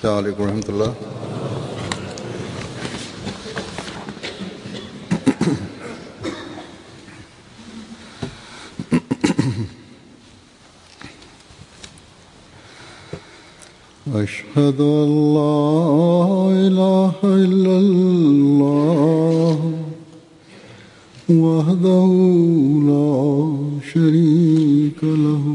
السلام عليكم ورحمة الله أشهد أن لا إله إلا الله وحده لا شريك له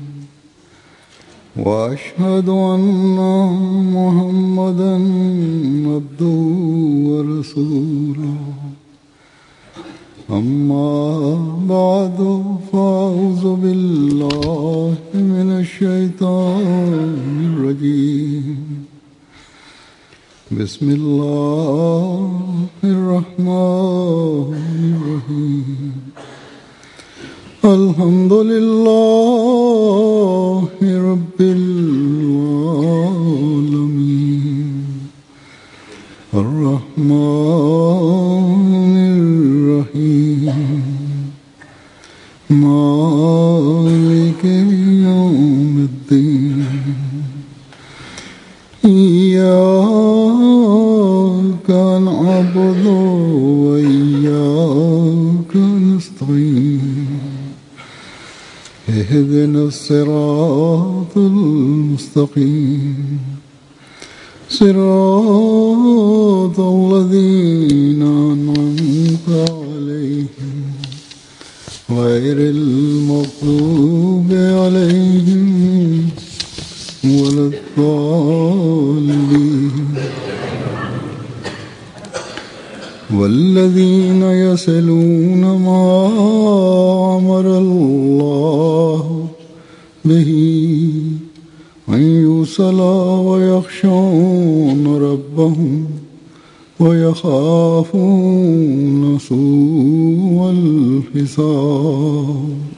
واشهد ان محمدا عبده ورسوله اما بعد فاعوذ بالله من الشيطان الرجيم بسم الله الرحمن الرحيم الحمد لله رب العالمين الرحمن الرحيم مالك يوم الدين إياك نعبد وإياك نستعين اهدنا الصراط المستقيم صراط الذين أنعمت عليهم غير المغضوب عليهم ولا الضالين والذين يصلون ما أمر الله به أن يوصل ويخشون ربهم ويخافون سوء الحساب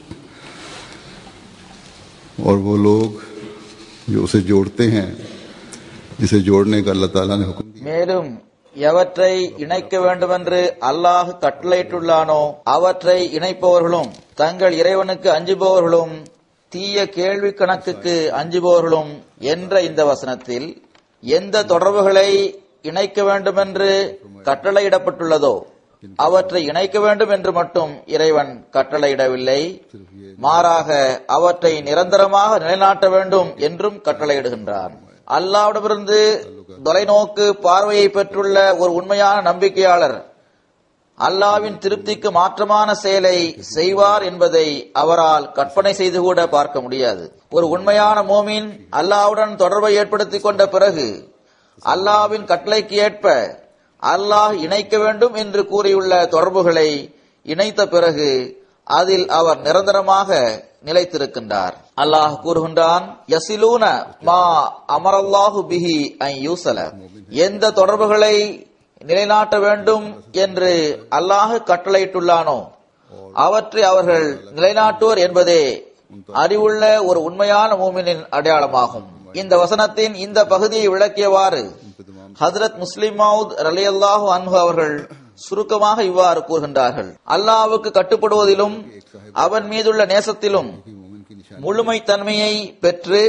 और वो लोग जो उसे जोड़ते हैं जिसे जोड़ने का अल्लाह ताला ने हुक्म दिया மேலும் எவற்றை இணைக்க வேண்டுமென்று அல்லாஹ் கட்டளையிட்டுள்ளானோ அவற்றை இணைப்பவர்களும் தங்கள் இறைவனுக்கு அஞ்சுபவர்களும் தீய கேள்வி கணக்குக்கு அஞ்சுபவர்களும் என்ற இந்த வசனத்தில் எந்த தொடர்புகளை இணைக்க வேண்டுமென்று கட்டளையிடப்பட்டுள்ளதோ அவற்றை இணைக்க வேண்டும் என்று மட்டும் இறைவன் கட்டளையிடவில்லை மாறாக அவற்றை நிரந்தரமாக நிலைநாட்ட வேண்டும் என்றும் கட்டளையிடுகின்றான் அல்லாவிடமிருந்து தொலைநோக்கு பார்வையை பெற்றுள்ள ஒரு உண்மையான நம்பிக்கையாளர் அல்லாவின் திருப்திக்கு மாற்றமான செயலை செய்வார் என்பதை அவரால் கற்பனை செய்து கூட பார்க்க முடியாது ஒரு உண்மையான மோமின் அல்லாவுடன் தொடர்பை ஏற்படுத்திக் கொண்ட பிறகு அல்லாவின் கட்டளைக்கு ஏற்ப அல்லாஹ் இணைக்க வேண்டும் என்று கூறியுள்ள தொடர்புகளை இணைத்த பிறகு அதில் அவர் நிரந்தரமாக நிலைத்திருக்கின்றார் அல்லாஹ் கூறுகின்றான் யசிலூன மா அமரல்லாஹு பிஹி ஐ யூசல எந்த தொடர்புகளை நிலைநாட்ட வேண்டும் என்று அல்லாஹ் கட்டளையிட்டுள்ளானோ அவற்றை அவர்கள் நிலைநாட்டுவர் என்பதே அறிவுள்ள ஒரு உண்மையான மூமினின் அடையாளமாகும் இந்த வசனத்தின் இந்த பகுதியை விளக்கியவாறு ஹதரத் முஸ்லிம் மவுத் ரலி அல்லாஹு அன்ஹு அவர்கள் சுருக்கமாக இவ்வாறு கூறுகின்றார்கள் அல்லாஹ்வுக்கு கட்டுப்படுவதிலும் அவன் மீதுள்ள நேசத்திலும் முழுமை தன்மையை பெற்று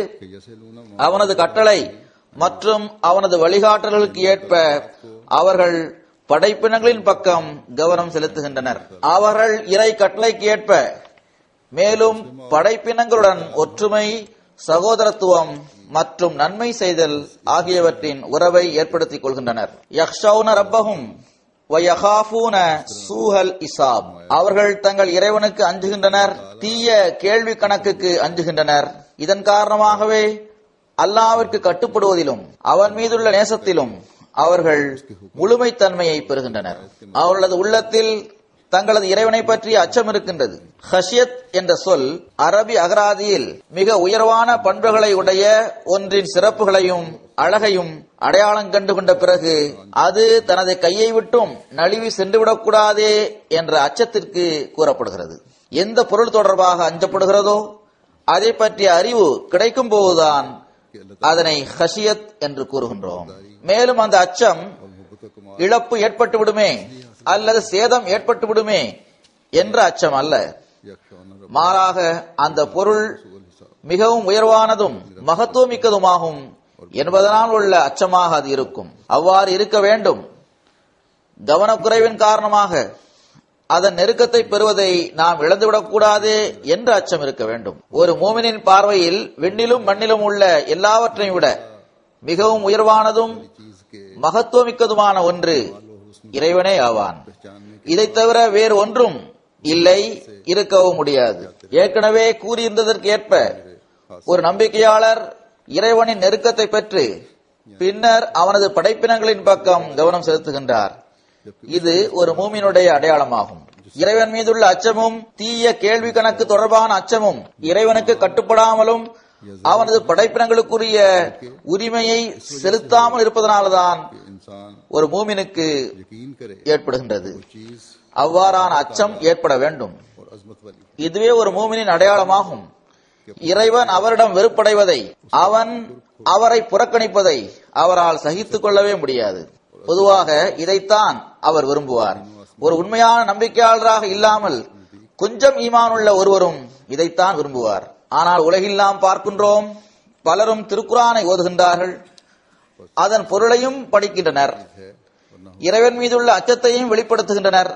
அவனது கட்டளை மற்றும் அவனது வழிகாட்டல்களுக்கு ஏற்ப அவர்கள் படைப்பினங்களின் பக்கம் கவனம் செலுத்துகின்றனர் அவர்கள் இறை கட்டளைக்கு ஏற்ப மேலும் படைப்பினங்களுடன் ஒற்றுமை சகோதரத்துவம் மற்றும் நன்மை செய்தல் ஆகியவற்றின் உறவை ஏற்படுத்திக் கொள்கின்றனர் யக்ஷவுன ரப்பகும் வயகாஃபூன சூஹல் இசாப் அவர்கள் தங்கள் இறைவனுக்கு அஞ்சுகின்றனர் தீய கேள்வி கணக்குக்கு அஞ்சுகின்றனர் இதன் காரணமாகவே அல்லாவிற்கு கட்டுப்படுவதிலும் அவன் மீதுள்ள நேசத்திலும் அவர்கள் முழுமைத்தன்மையை பெறுகின்றனர் அவர்களது உள்ளத்தில் தங்களது இறைவனை பற்றிய அச்சம் இருக்கின்றது ஹஷியத் என்ற சொல் அரபி அகராதியில் மிக உயர்வான பண்புகளை உடைய ஒன்றின் சிறப்புகளையும் அழகையும் அடையாளம் கண்டு கொண்ட பிறகு அது தனது கையை விட்டும் நழுவி சென்றுவிடக்கூடாதே என்ற அச்சத்திற்கு கூறப்படுகிறது எந்த பொருள் தொடர்பாக அஞ்சப்படுகிறதோ அதை பற்றிய அறிவு கிடைக்கும் போதுதான் அதனை ஹஷியத் என்று கூறுகின்றோம் மேலும் அந்த அச்சம் இழப்பு ஏற்பட்டு விடுமே அல்லது சேதம் ஏற்பட்டு விடுமே என்ற அச்சம் அல்ல மாறாக அந்த பொருள் மிகவும் உயர்வானதும் மகத்துவமிக்கதுமாகும் என்பதனால் உள்ள அச்சமாக அது இருக்கும் அவ்வாறு இருக்க வேண்டும் கவனக்குறைவின் காரணமாக அதன் நெருக்கத்தை பெறுவதை நாம் இழந்துவிடக்கூடாது என்ற அச்சம் இருக்க வேண்டும் ஒரு மூமினின் பார்வையில் விண்ணிலும் மண்ணிலும் உள்ள எல்லாவற்றையும் விட மிகவும் உயர்வானதும் चीज के மகத்துவமிக்கதுமான ஒன்று இறைவனே ஆவான் पहचानने இதைத் தவிர வேறு ஒன்றும் இல்லை இருக்கவும் முடியாது ஏற்கனவே கூறியிருந்ததற்கு ஏற்ப ஒரு நம்பிக்கையாளர் இறைவனின் நெருக்கத்தை பெற்று பின்னர் அவனது படைப்பினங்களின் பக்கம் கவனம் செலுத்துகின்றார் இது ஒரு மூமினுடைய அடையாளமாகும் இறைவன் மீதுள்ள அச்சமும் தீய கேள்வி கணக்கு தொடர்பான அச்சமும் இறைவனுக்கு கட்டுப்படாமலும் அவனது படைப்பினங்களுக்குரிய உரிமையை செலுத்தாமல் இருப்பதனால்தான் के इंसान ஒரு மூமினுக்கு यकीन करे ஏற்படுகின்றது चीज அவ்வாறான அச்சம் ஏற்பட வேண்டும் और अजमत वाली இதுவே ஒரு மூமினின் அடையாளமாகும் இறைவன் அவரிடம் வெறுப்படைவதை அவன் அவரை புறக்கணிப்பதை அவரால் சகித்துக் கொள்ளவே முடியாது பொதுவாக இதைத்தான் அவர் விரும்புவார் ஒரு உண்மையான நம்பிக்கையாளராக இல்லாமல் கொஞ்சம் ஈமானுள்ள ஒருவரும் இதைத்தான் விரும்புவார் ஆனால் உலகில் நாம் பார்க்கின்றோம் பலரும் திருக்குரானை ஓதுகின்றார்கள் அதன் பொருளையும் படிக்கின்றனர் है वरना இறைவன் மீதுள்ள அச்சத்தையும் வெளிப்படுத்துகின்றனர்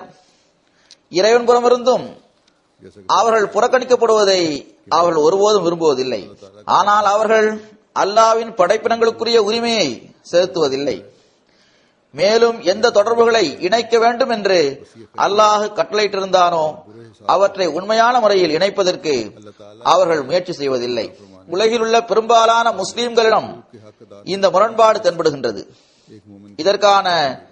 இறைவன் புறமிருந்தும் जैसे அவர்கள் புறக்கணிக்கப்படுவதை அவர்கள் ஒருபோதும் விரும்புவதில்லை ஆனால் அவர்கள் அல்லாவின் படைப்பினங்களுக்குரிய உரிமையை செலுத்துவதில்லை மேலும் எந்த தொடர்புகளை இணைக்க வேண்டும் என்று அல்லாஹ் கட்டளையிட்டிருந்தானோ அவற்றை உண்மையான முறையில் இணைப்பதற்கு அவர்கள் முயற்சி செய்வதில்லை உலகில் உள்ள பெரும்பாலான முஸ்லிம்களிடம் के हकदार இந்த முரண்பாடு தென்படுகின்றது एक मोमिन இதற்கான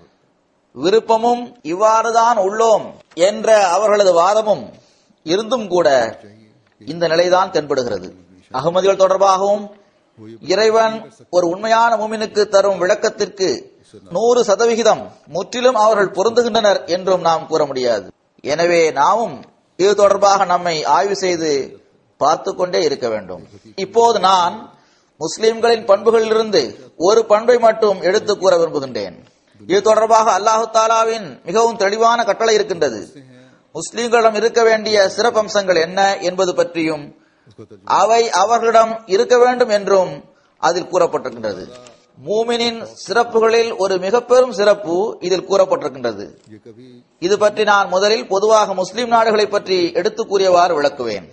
விருப்பமும் இவ்வாறுதான் உள்ளோம் என்ற அவர்களது வாதமும் இருந்தும் கூட இந்த நிலைதான் தென்படுகிறது அகமதிகள் தொடர்பாகவும் இறைவன் ஒரு உண்மையான மூமினுக்கு தரும் விளக்கத்திற்கு நூறு சதவிகிதம் முற்றிலும் அவர்கள் பொருந்துகின்றனர் என்றும் நாம் கூற முடியாது எனவே நாமும் இது தொடர்பாக நம்மை ஆய்வு செய்து பார்த்து கொண்டே இருக்க வேண்டும் இப்போது நான் முஸ்லிம்களின் பண்புகளிலிருந்து ஒரு பண்பை மட்டும் எடுத்து கூற விரும்புகின்றேன் இது தொடர்பாக அல்லாஹு தாலாவின் மிகவும் தெளிவான கட்டளை இருக்கின்றது முஸ்லிம்களிடம் இருக்க வேண்டிய சிறப்பம்சங்கள் என்ன என்பது பற்றியும் उसको तर्जुमा அவை அவர்களிடம் இருக்க வேண்டும் என்றும் அதில் கூறப்பட்டிருக்கின்றது மூமினின் சிறப்புகளில் ஒரு மிக பெரும் சிறப்பு இதில் கூறப்பட்டிருக்கின்றது ये कभी இது பற்றி நான் முதலில் பொதுவாக முஸ்லிம் நாடுகளை பற்றி எடுத்து கூறியவாறு விளக்குவேன்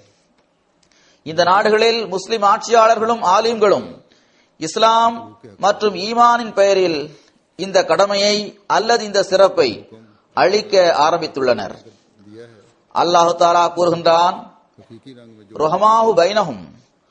இந்த நாடுகளில் முஸ்லிம் ஆட்சியாளர்களும் ஆலிம்களும் இஸ்லாம் மற்றும் ஈமானின் பெயரில் இந்த கடமையை அல்லது இந்த சிறப்பை அழிக்க ஆரம்பித்துள்ளனர் दिया है அல்லாஹு தாலா கூறுகின்றான் हकीकी रंग में जो ருஹமாஹு பைனஹும்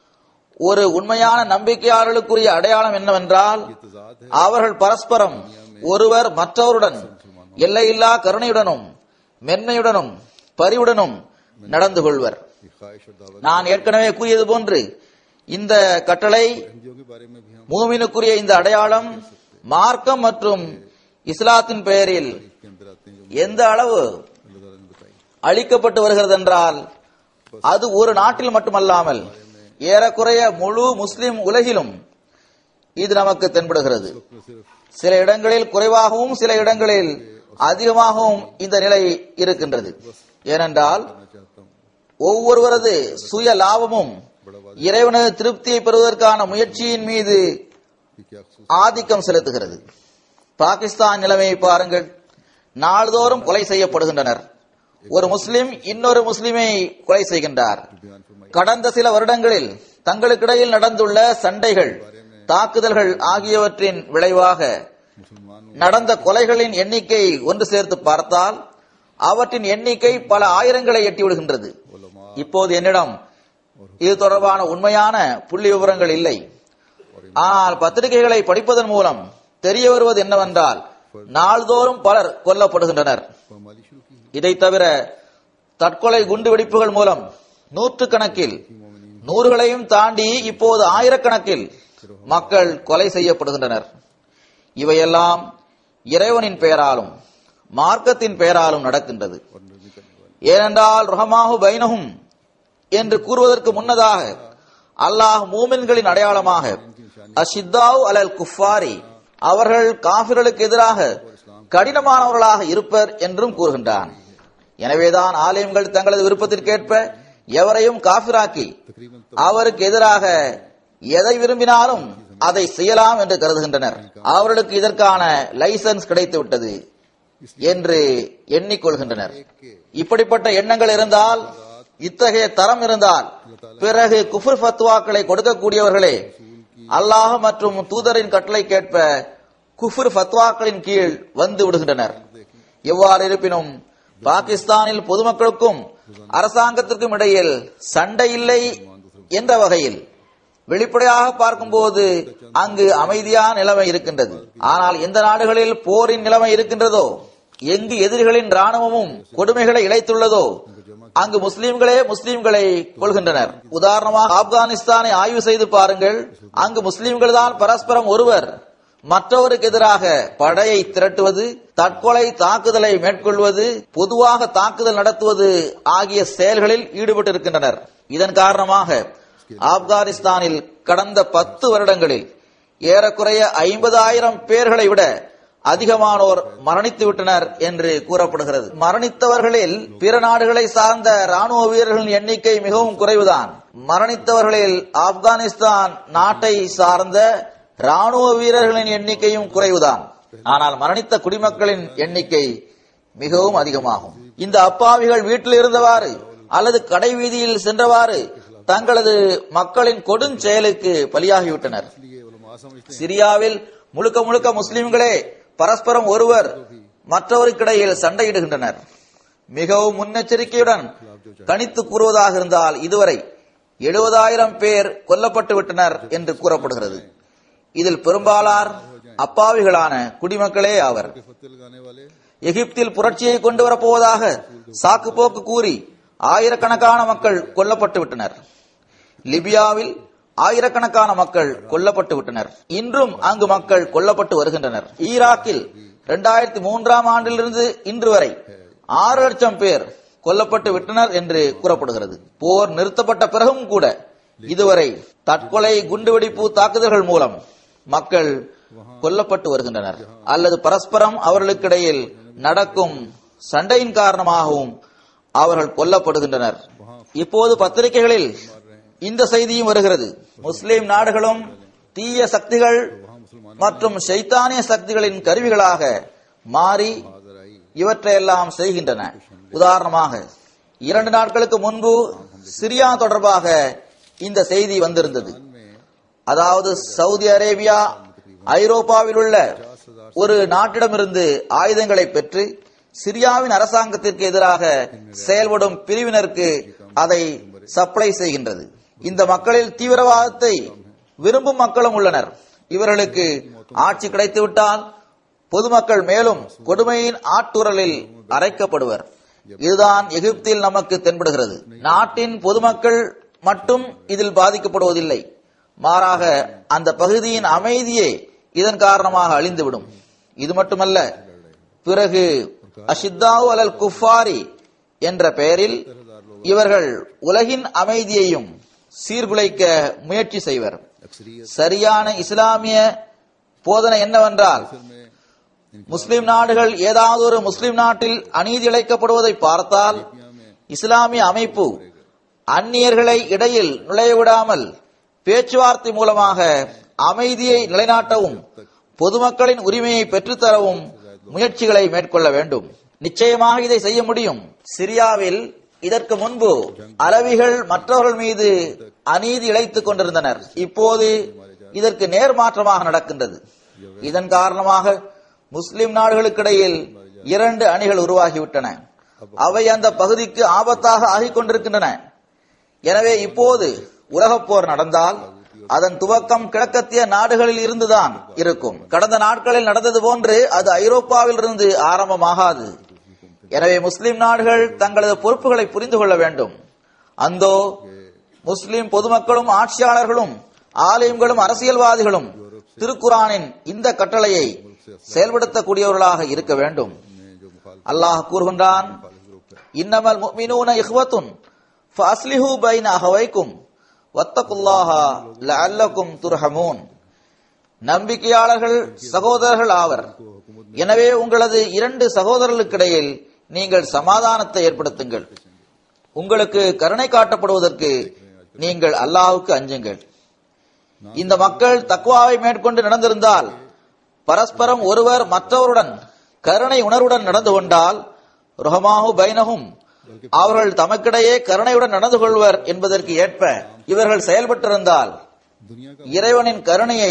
ஒரு உண்மையான நம்பிக்கையாளர்களுக்குரிய அடையாளம் என்னவென்றால் तजाद है அவர்கள் பரஸ்பரம் ஒருவர் மற்றவருடன் எல்லையில்லா கருணையுடனும் மென்மையுடனும் பரிவுடனும் நடந்து கொள்வர் ये ख्वाहिश और दावत நான் ஏற்கனவே கூறியது போன்று இந்த கட்டளை हिंदियों के बारे में भी हम மூமினுக்குரிய இந்த அடையாளம் மார்க்கம் மற்றும் இஸ்லாத்தின் பெயரில் इसके अंदर आते हैं जो எந்த அளவு अल्लाह ताला ने बताई அளிக்கப்பட்டு வருகிறது என்றால் அது ஒரு நாட்டில் மட்டுமல்லாமல் ஏறக்குறைய முழு முஸ்லிம் உலகிலும் இது நமக்கு தென்படுகிறது तो सिर्फ சில இடங்களில் குறைவாகவும் சில இடங்களில் அதிகமாகவும் இந்த நிலை இருக்கின்றது ஏனென்றால் मैं चाहता हूँ ஒவ்வொருவரது சுய லாபமும் இறைவனது திருப்தியை பெறுவதற்கான முயற்சியின் மீது कि क्या खसूस ஆதிக்கம் செலுத்துகிறது பாகிஸ்தான் நிலைமையை பாருங்கள் நாள்தோறும் கொலை செய்யப்படுகின்றனர் ஒரு முஸ்லிம் இன்னொரு முஸ்லிமை கொலை செய்கின்றார் बयान फरमाई கடந்த சில வருடங்களில் தங்களுக்கிடையில் நடந்துள்ள சண்டைகள் தாக்குதல்கள் ஆகியவற்றின் விளைவாக मुसलमानों நடந்த கொலைகளின் எண்ணிக்கை ஒன்று சேர்த்து பார்த்தால் அவற்றின் எண்ணிக்கை பல ஆயிரங்களை எட்டி விடுகின்றது उलमा இப்போது என்னிடம் இது தொடர்பான உண்மையான புள்ளி விவரங்கள் இல்லை ஆனால் பத்திரிகைகளை படிப்பதன் மூலம் தெரிய வருவது என்னவென்றால் நாள்தோறும் பலர் கொல்லப்படுகின்றனர் पामाली शुरू की இதை தவிர தற்கொலை குண்டு வெடிப்புகள் மூலம் நூற்றுக்கணக்கில் நூறுகளையும் தாண்டி இப்போது ஆயிரக்கணக்கில் மக்கள் கொலை செய்யப்படுகின்றனர் இவையெல்லாம் இறைவனின் பெயராலும் மார்க்கத்தின் பெயராலும் நடக்கின்றது और निर्मी करने वाले ஏனென்றால் ருஹமாஹு பைனஹும் என்று கூறுவதற்கு முன்னதாக அல்லாஹ் மூமின்களின் அடையாளமாக அஷித்தாவு அலல் குஃபாரி அவர்கள் காபிர்களுக்கு எதிராக கடினமானவர்களாக இருப்பர் என்றும் கூறுகின்றான் எனவேதான் ஆலயங்கள் தங்களது விருப்பத்திற்கேற்ப எவரையும் காபிராக்கி तकरीबन அவருக்கு எதிராக எதை விரும்பினாலும் அதை செய்யலாம் என்று கருதுகின்றனர் அவர்களுக்கு இதற்கான லைசன்ஸ் கிடைத்து விட்டது என்று எண்ணிக்கொள்கின்றனர் இப்படிப்பட்ட எண்ணங்கள் இருந்தால் இத்தகைய தரம் இருந்தால் பிறகு குஃபர் ஃபத்வாக்களை கொடுக்கக்கூடியவர்களே அல்லாஹ் மற்றும் தூதரின் கட்டளை கேட்ப குஃபர் ஃபத்வாக்களின் கீழ் வந்து விடுகின்றனர் எவ்வாறு இருப்பினும் பாகிஸ்தானில் பொதுமக்களுக்கும் அரசாங்கத்திற்கும் இடையில் சண்டை இல்லை என்ற வகையில் வெளிப்படையாக பார்க்கும்போது அங்கு அமைதியான நிலைமை இருக்கின்றது ஆனால் எந்த நாடுகளில் போரின் நிலைமை இருக்கின்றதோ எங்கு எதிரிகளின் ராணுவமும் கொடுமைகளை இழைத்துள்ளதோ அங்கு முஸ்லிம்களே முஸ்லிம்களை கொள்கின்றனர் உதாரணமாக ஆப்கானிஸ்தானை ஆய்வு செய்து பாருங்கள் அங்கு முஸ்லிம்கள் தான் பரஸ்பரம் ஒருவர் மற்றவருக்கு எதிராக படையை திரட்டுவது தற்கொலை தாக்குதலை மேற்கொள்வது பொதுவாக தாக்குதல் நடத்துவது ஆகிய செயல்களில் ஈடுபட்டிருக்கின்றனர் இதன் காரணமாக ஆப்கானிஸ்தானில் கடந்த பத்து வருடங்களில் ஏறக்குறைய ஐம்பதாயிரம் பேர்களை விட அதிகமானோர் மரணித்து விட்டனர் என்று கூறப்படுகிறது மரணித்தவர்களில் பிற நாடுகளை சார்ந்த ராணுவ வீரர்களின் எண்ணிக்கை மிகவும் குறைவுதான் மரணித்தவர்களில் ஆப்கானிஸ்தான் நாட்டை சார்ந்த ராணுவ வீரர்களின் எண்ணிக்கையும் குறைவுதான் ஆனால் மரணித்த குடிமக்களின் எண்ணிக்கை மிகவும் அதிகமாகும் இந்த அப்பாவிகள் வீட்டில் இருந்தவாறு அல்லது கடை வீதியில் சென்றவாறு தங்களது மக்களின் கொடுஞ்செயலுக்கு பலியாகிவிட்டனர் சிரியாவில் முழுக்க முழுக்க முஸ்லிம்களே பரஸ்பரம் ஒருவர் மற்றவருக்கிடையில் சண்டையிடுகின்றனர் மிகவும் முன்னெச்சரிக்கையுடன் கணித்து கூறுவதாக இருந்தால் இதுவரை எழுபதாயிரம் பேர் கொல்லப்பட்டு விட்டனர் என்று கூறப்படுகிறது இதில் பெரும்பாலார் அப்பாவிகளான குடிமக்களே ஆவர் फतेह लगाने वाले எகிப்தில் புரட்சியை கொண்டு வரப்போவதாக சாக்கு போக்கு கூறி ஆயிரக்கணக்கான மக்கள் கொல்லப்பட்டு விட்டனர் லிபியாவில் ஆயிரக்கணக்கான மக்கள் கொல்லப்பட்டு விட்டனர் இன்றும் அங்கு மக்கள் கொல்லப்பட்டு வருகின்றனர் ஈராக்கில் இரண்டாயிரத்தி மூன்றாம் ஆண்டிலிருந்து இன்று வரை ஆறு லட்சம் பேர் கொல்லப்பட்டு விட்டனர் என்று கூறப்படுகிறது போர் நிறுத்தப்பட்ட பிறகும் கூட இதுவரை தற்கொலை குண்டுவெடிப்பு தாக்குதல்கள் மூலம் மக்கள் கொல்லப்பட்டு வருகின்றனர் அல்லது பரஸ்பரம் அவர்களுக்கிடையில் நடக்கும் சண்டையின் காரணமாகவும் அவர்கள் கொல்லப்படுகின்றனர் இப்போது பத்திரிகைகளில் இந்த செய்தியும் வருகிறது முஸ்லிம் நாடுகளும் தீய சக்திகள் மற்றும் ஷைத்தானிய சக்திகளின் கருவிகளாக மாறி இவற்றையெல்லாம் செய்கின்றன உதாரணமாக இரண்டு நாட்களுக்கு முன்பு சிரியா தொடர்பாக இந்த செய்தி வந்திருந்தது அதாவது சவுதி அரேபியா ஐரோப்பாவில் உள்ள ஒரு நாட்டிடமிருந்து ஆயுதங்களை பெற்று சிரியாவின் அரசாங்கத்திற்கு எதிராக செயல்படும் பிரிவினருக்கு அதை சப்ளை செய்கின்றது இந்த மக்களில் தீவிரவாதத்தை விரும்பும் மக்களும் உள்ளனர் இவர்களுக்கு ஆட்சி கிடைத்துவிட்டால் பொதுமக்கள் மேலும் கொடுமையின் ஆட்டுரலில் அரைக்கப்படுவர் இதுதான் எகிப்தில் நமக்கு தென்படுகிறது நாட்டின் பொதுமக்கள் மட்டும் இதில் பாதிக்கப்படுவதில்லை மாறாக அந்த பகுதியின் அமைதியே இதன் காரணமாக அழிந்துவிடும் இது மட்டுமல்ல பிறகு அஷித்தாவு அலல் குஃபாரி என்ற பெயரில் இவர்கள் உலகின் அமைதியையும் சீர்குலைக்க முயற்சி செய்வர் சரியான இஸ்லாமிய போதனை என்னவென்றால் முஸ்லிம் நாடுகள் ஏதாவது ஒரு முஸ்லிம் நாட்டில் அநீதி இழைக்கப்படுவதை பார்த்தால் இஸ்லாமிய அமைப்பு அந்நியர்களை இடையில் நுழைய விடாமல் பேச்சுவார்த்தை மூலமாக அமைதியை நிலைநாட்டவும் பொதுமக்களின் உரிமையை பெற்றுத்தரவும் முயற்சிகளை மேற்கொள்ள வேண்டும் நிச்சயமாக இதை செய்ய முடியும் சிரியாவில் இதற்கு முன்பு அலவிகள் மற்றவர்கள் மீது அநீதி இழைத்துக் கொண்டிருந்தனர் இப்போது இதற்கு நேர்மாற்றமாக நடக்கின்றது இதன் காரணமாக முஸ்லிம் நாடுகளுக்கிடையில் இரண்டு அணிகள் உருவாகிவிட்டன அவை அந்த பகுதிக்கு ஆபத்தாக ஆகிக் கொண்டிருக்கின்றன எனவே இப்போது உலகப் போர் நடந்தால் அதன் துவக்கம் கிழக்கத்திய நாடுகளில் இருந்துதான் இருக்கும் கடந்த நாட்களில் நடந்தது போன்று அது ஐரோப்பாவில் இருந்து ஆரம்பமாகாது எனவே முஸ்லிம் நாடுகள் தங்களது பொறுப்புகளை புரிந்து கொள்ள வேண்டும் அந்தோ முஸ்லிம் பொதுமக்களும் ஆட்சியாளர்களும் ஆலயங்களும் அரசியல்வாதிகளும் திருக்குரானின் இந்த கட்டளையை செயல்படுத்தக்கூடியவர்களாக இருக்க வேண்டும் அல்லாஹ் கூறுகின்றான் இன்னமல் முஃமினூன இஹ்வத்துன் ஃபஅஸ்லிஹு பைன அஹவைக்கும் வத்தகுல்லாஹ லஅல்லக்கும் துர்ஹமூன் நம்பிக்கையாளர்கள் சகோதரர்கள் ஆவர் எனவே உங்களது இரண்டு சகோதரர்களுக்கிடையில் நீங்கள் சமாதானத்தை ஏற்படுத்துங்கள் உங்களுக்கு கருணை காட்டப்படுவதற்கு நீங்கள் அல்லாஹ்வுக்கு அஞ்சுங்கள் இந்த மக்கள் தக்குவாவை மேற்கொண்டு நடந்திருந்தால் பரஸ்பரம் ஒருவர் மற்றவருடன் கருணை உணர்வுடன் நடந்து கொண்டால் ருஹமாஹு பைனஹும் அவர்கள் தமக்கிடையே கருணையுடன் நடந்து கொள்வர் என்பதற்கு ஏற்ப இவர்கள் செயல்பட்டிருந்தால் दुनिया का இறைவனின் கருணையை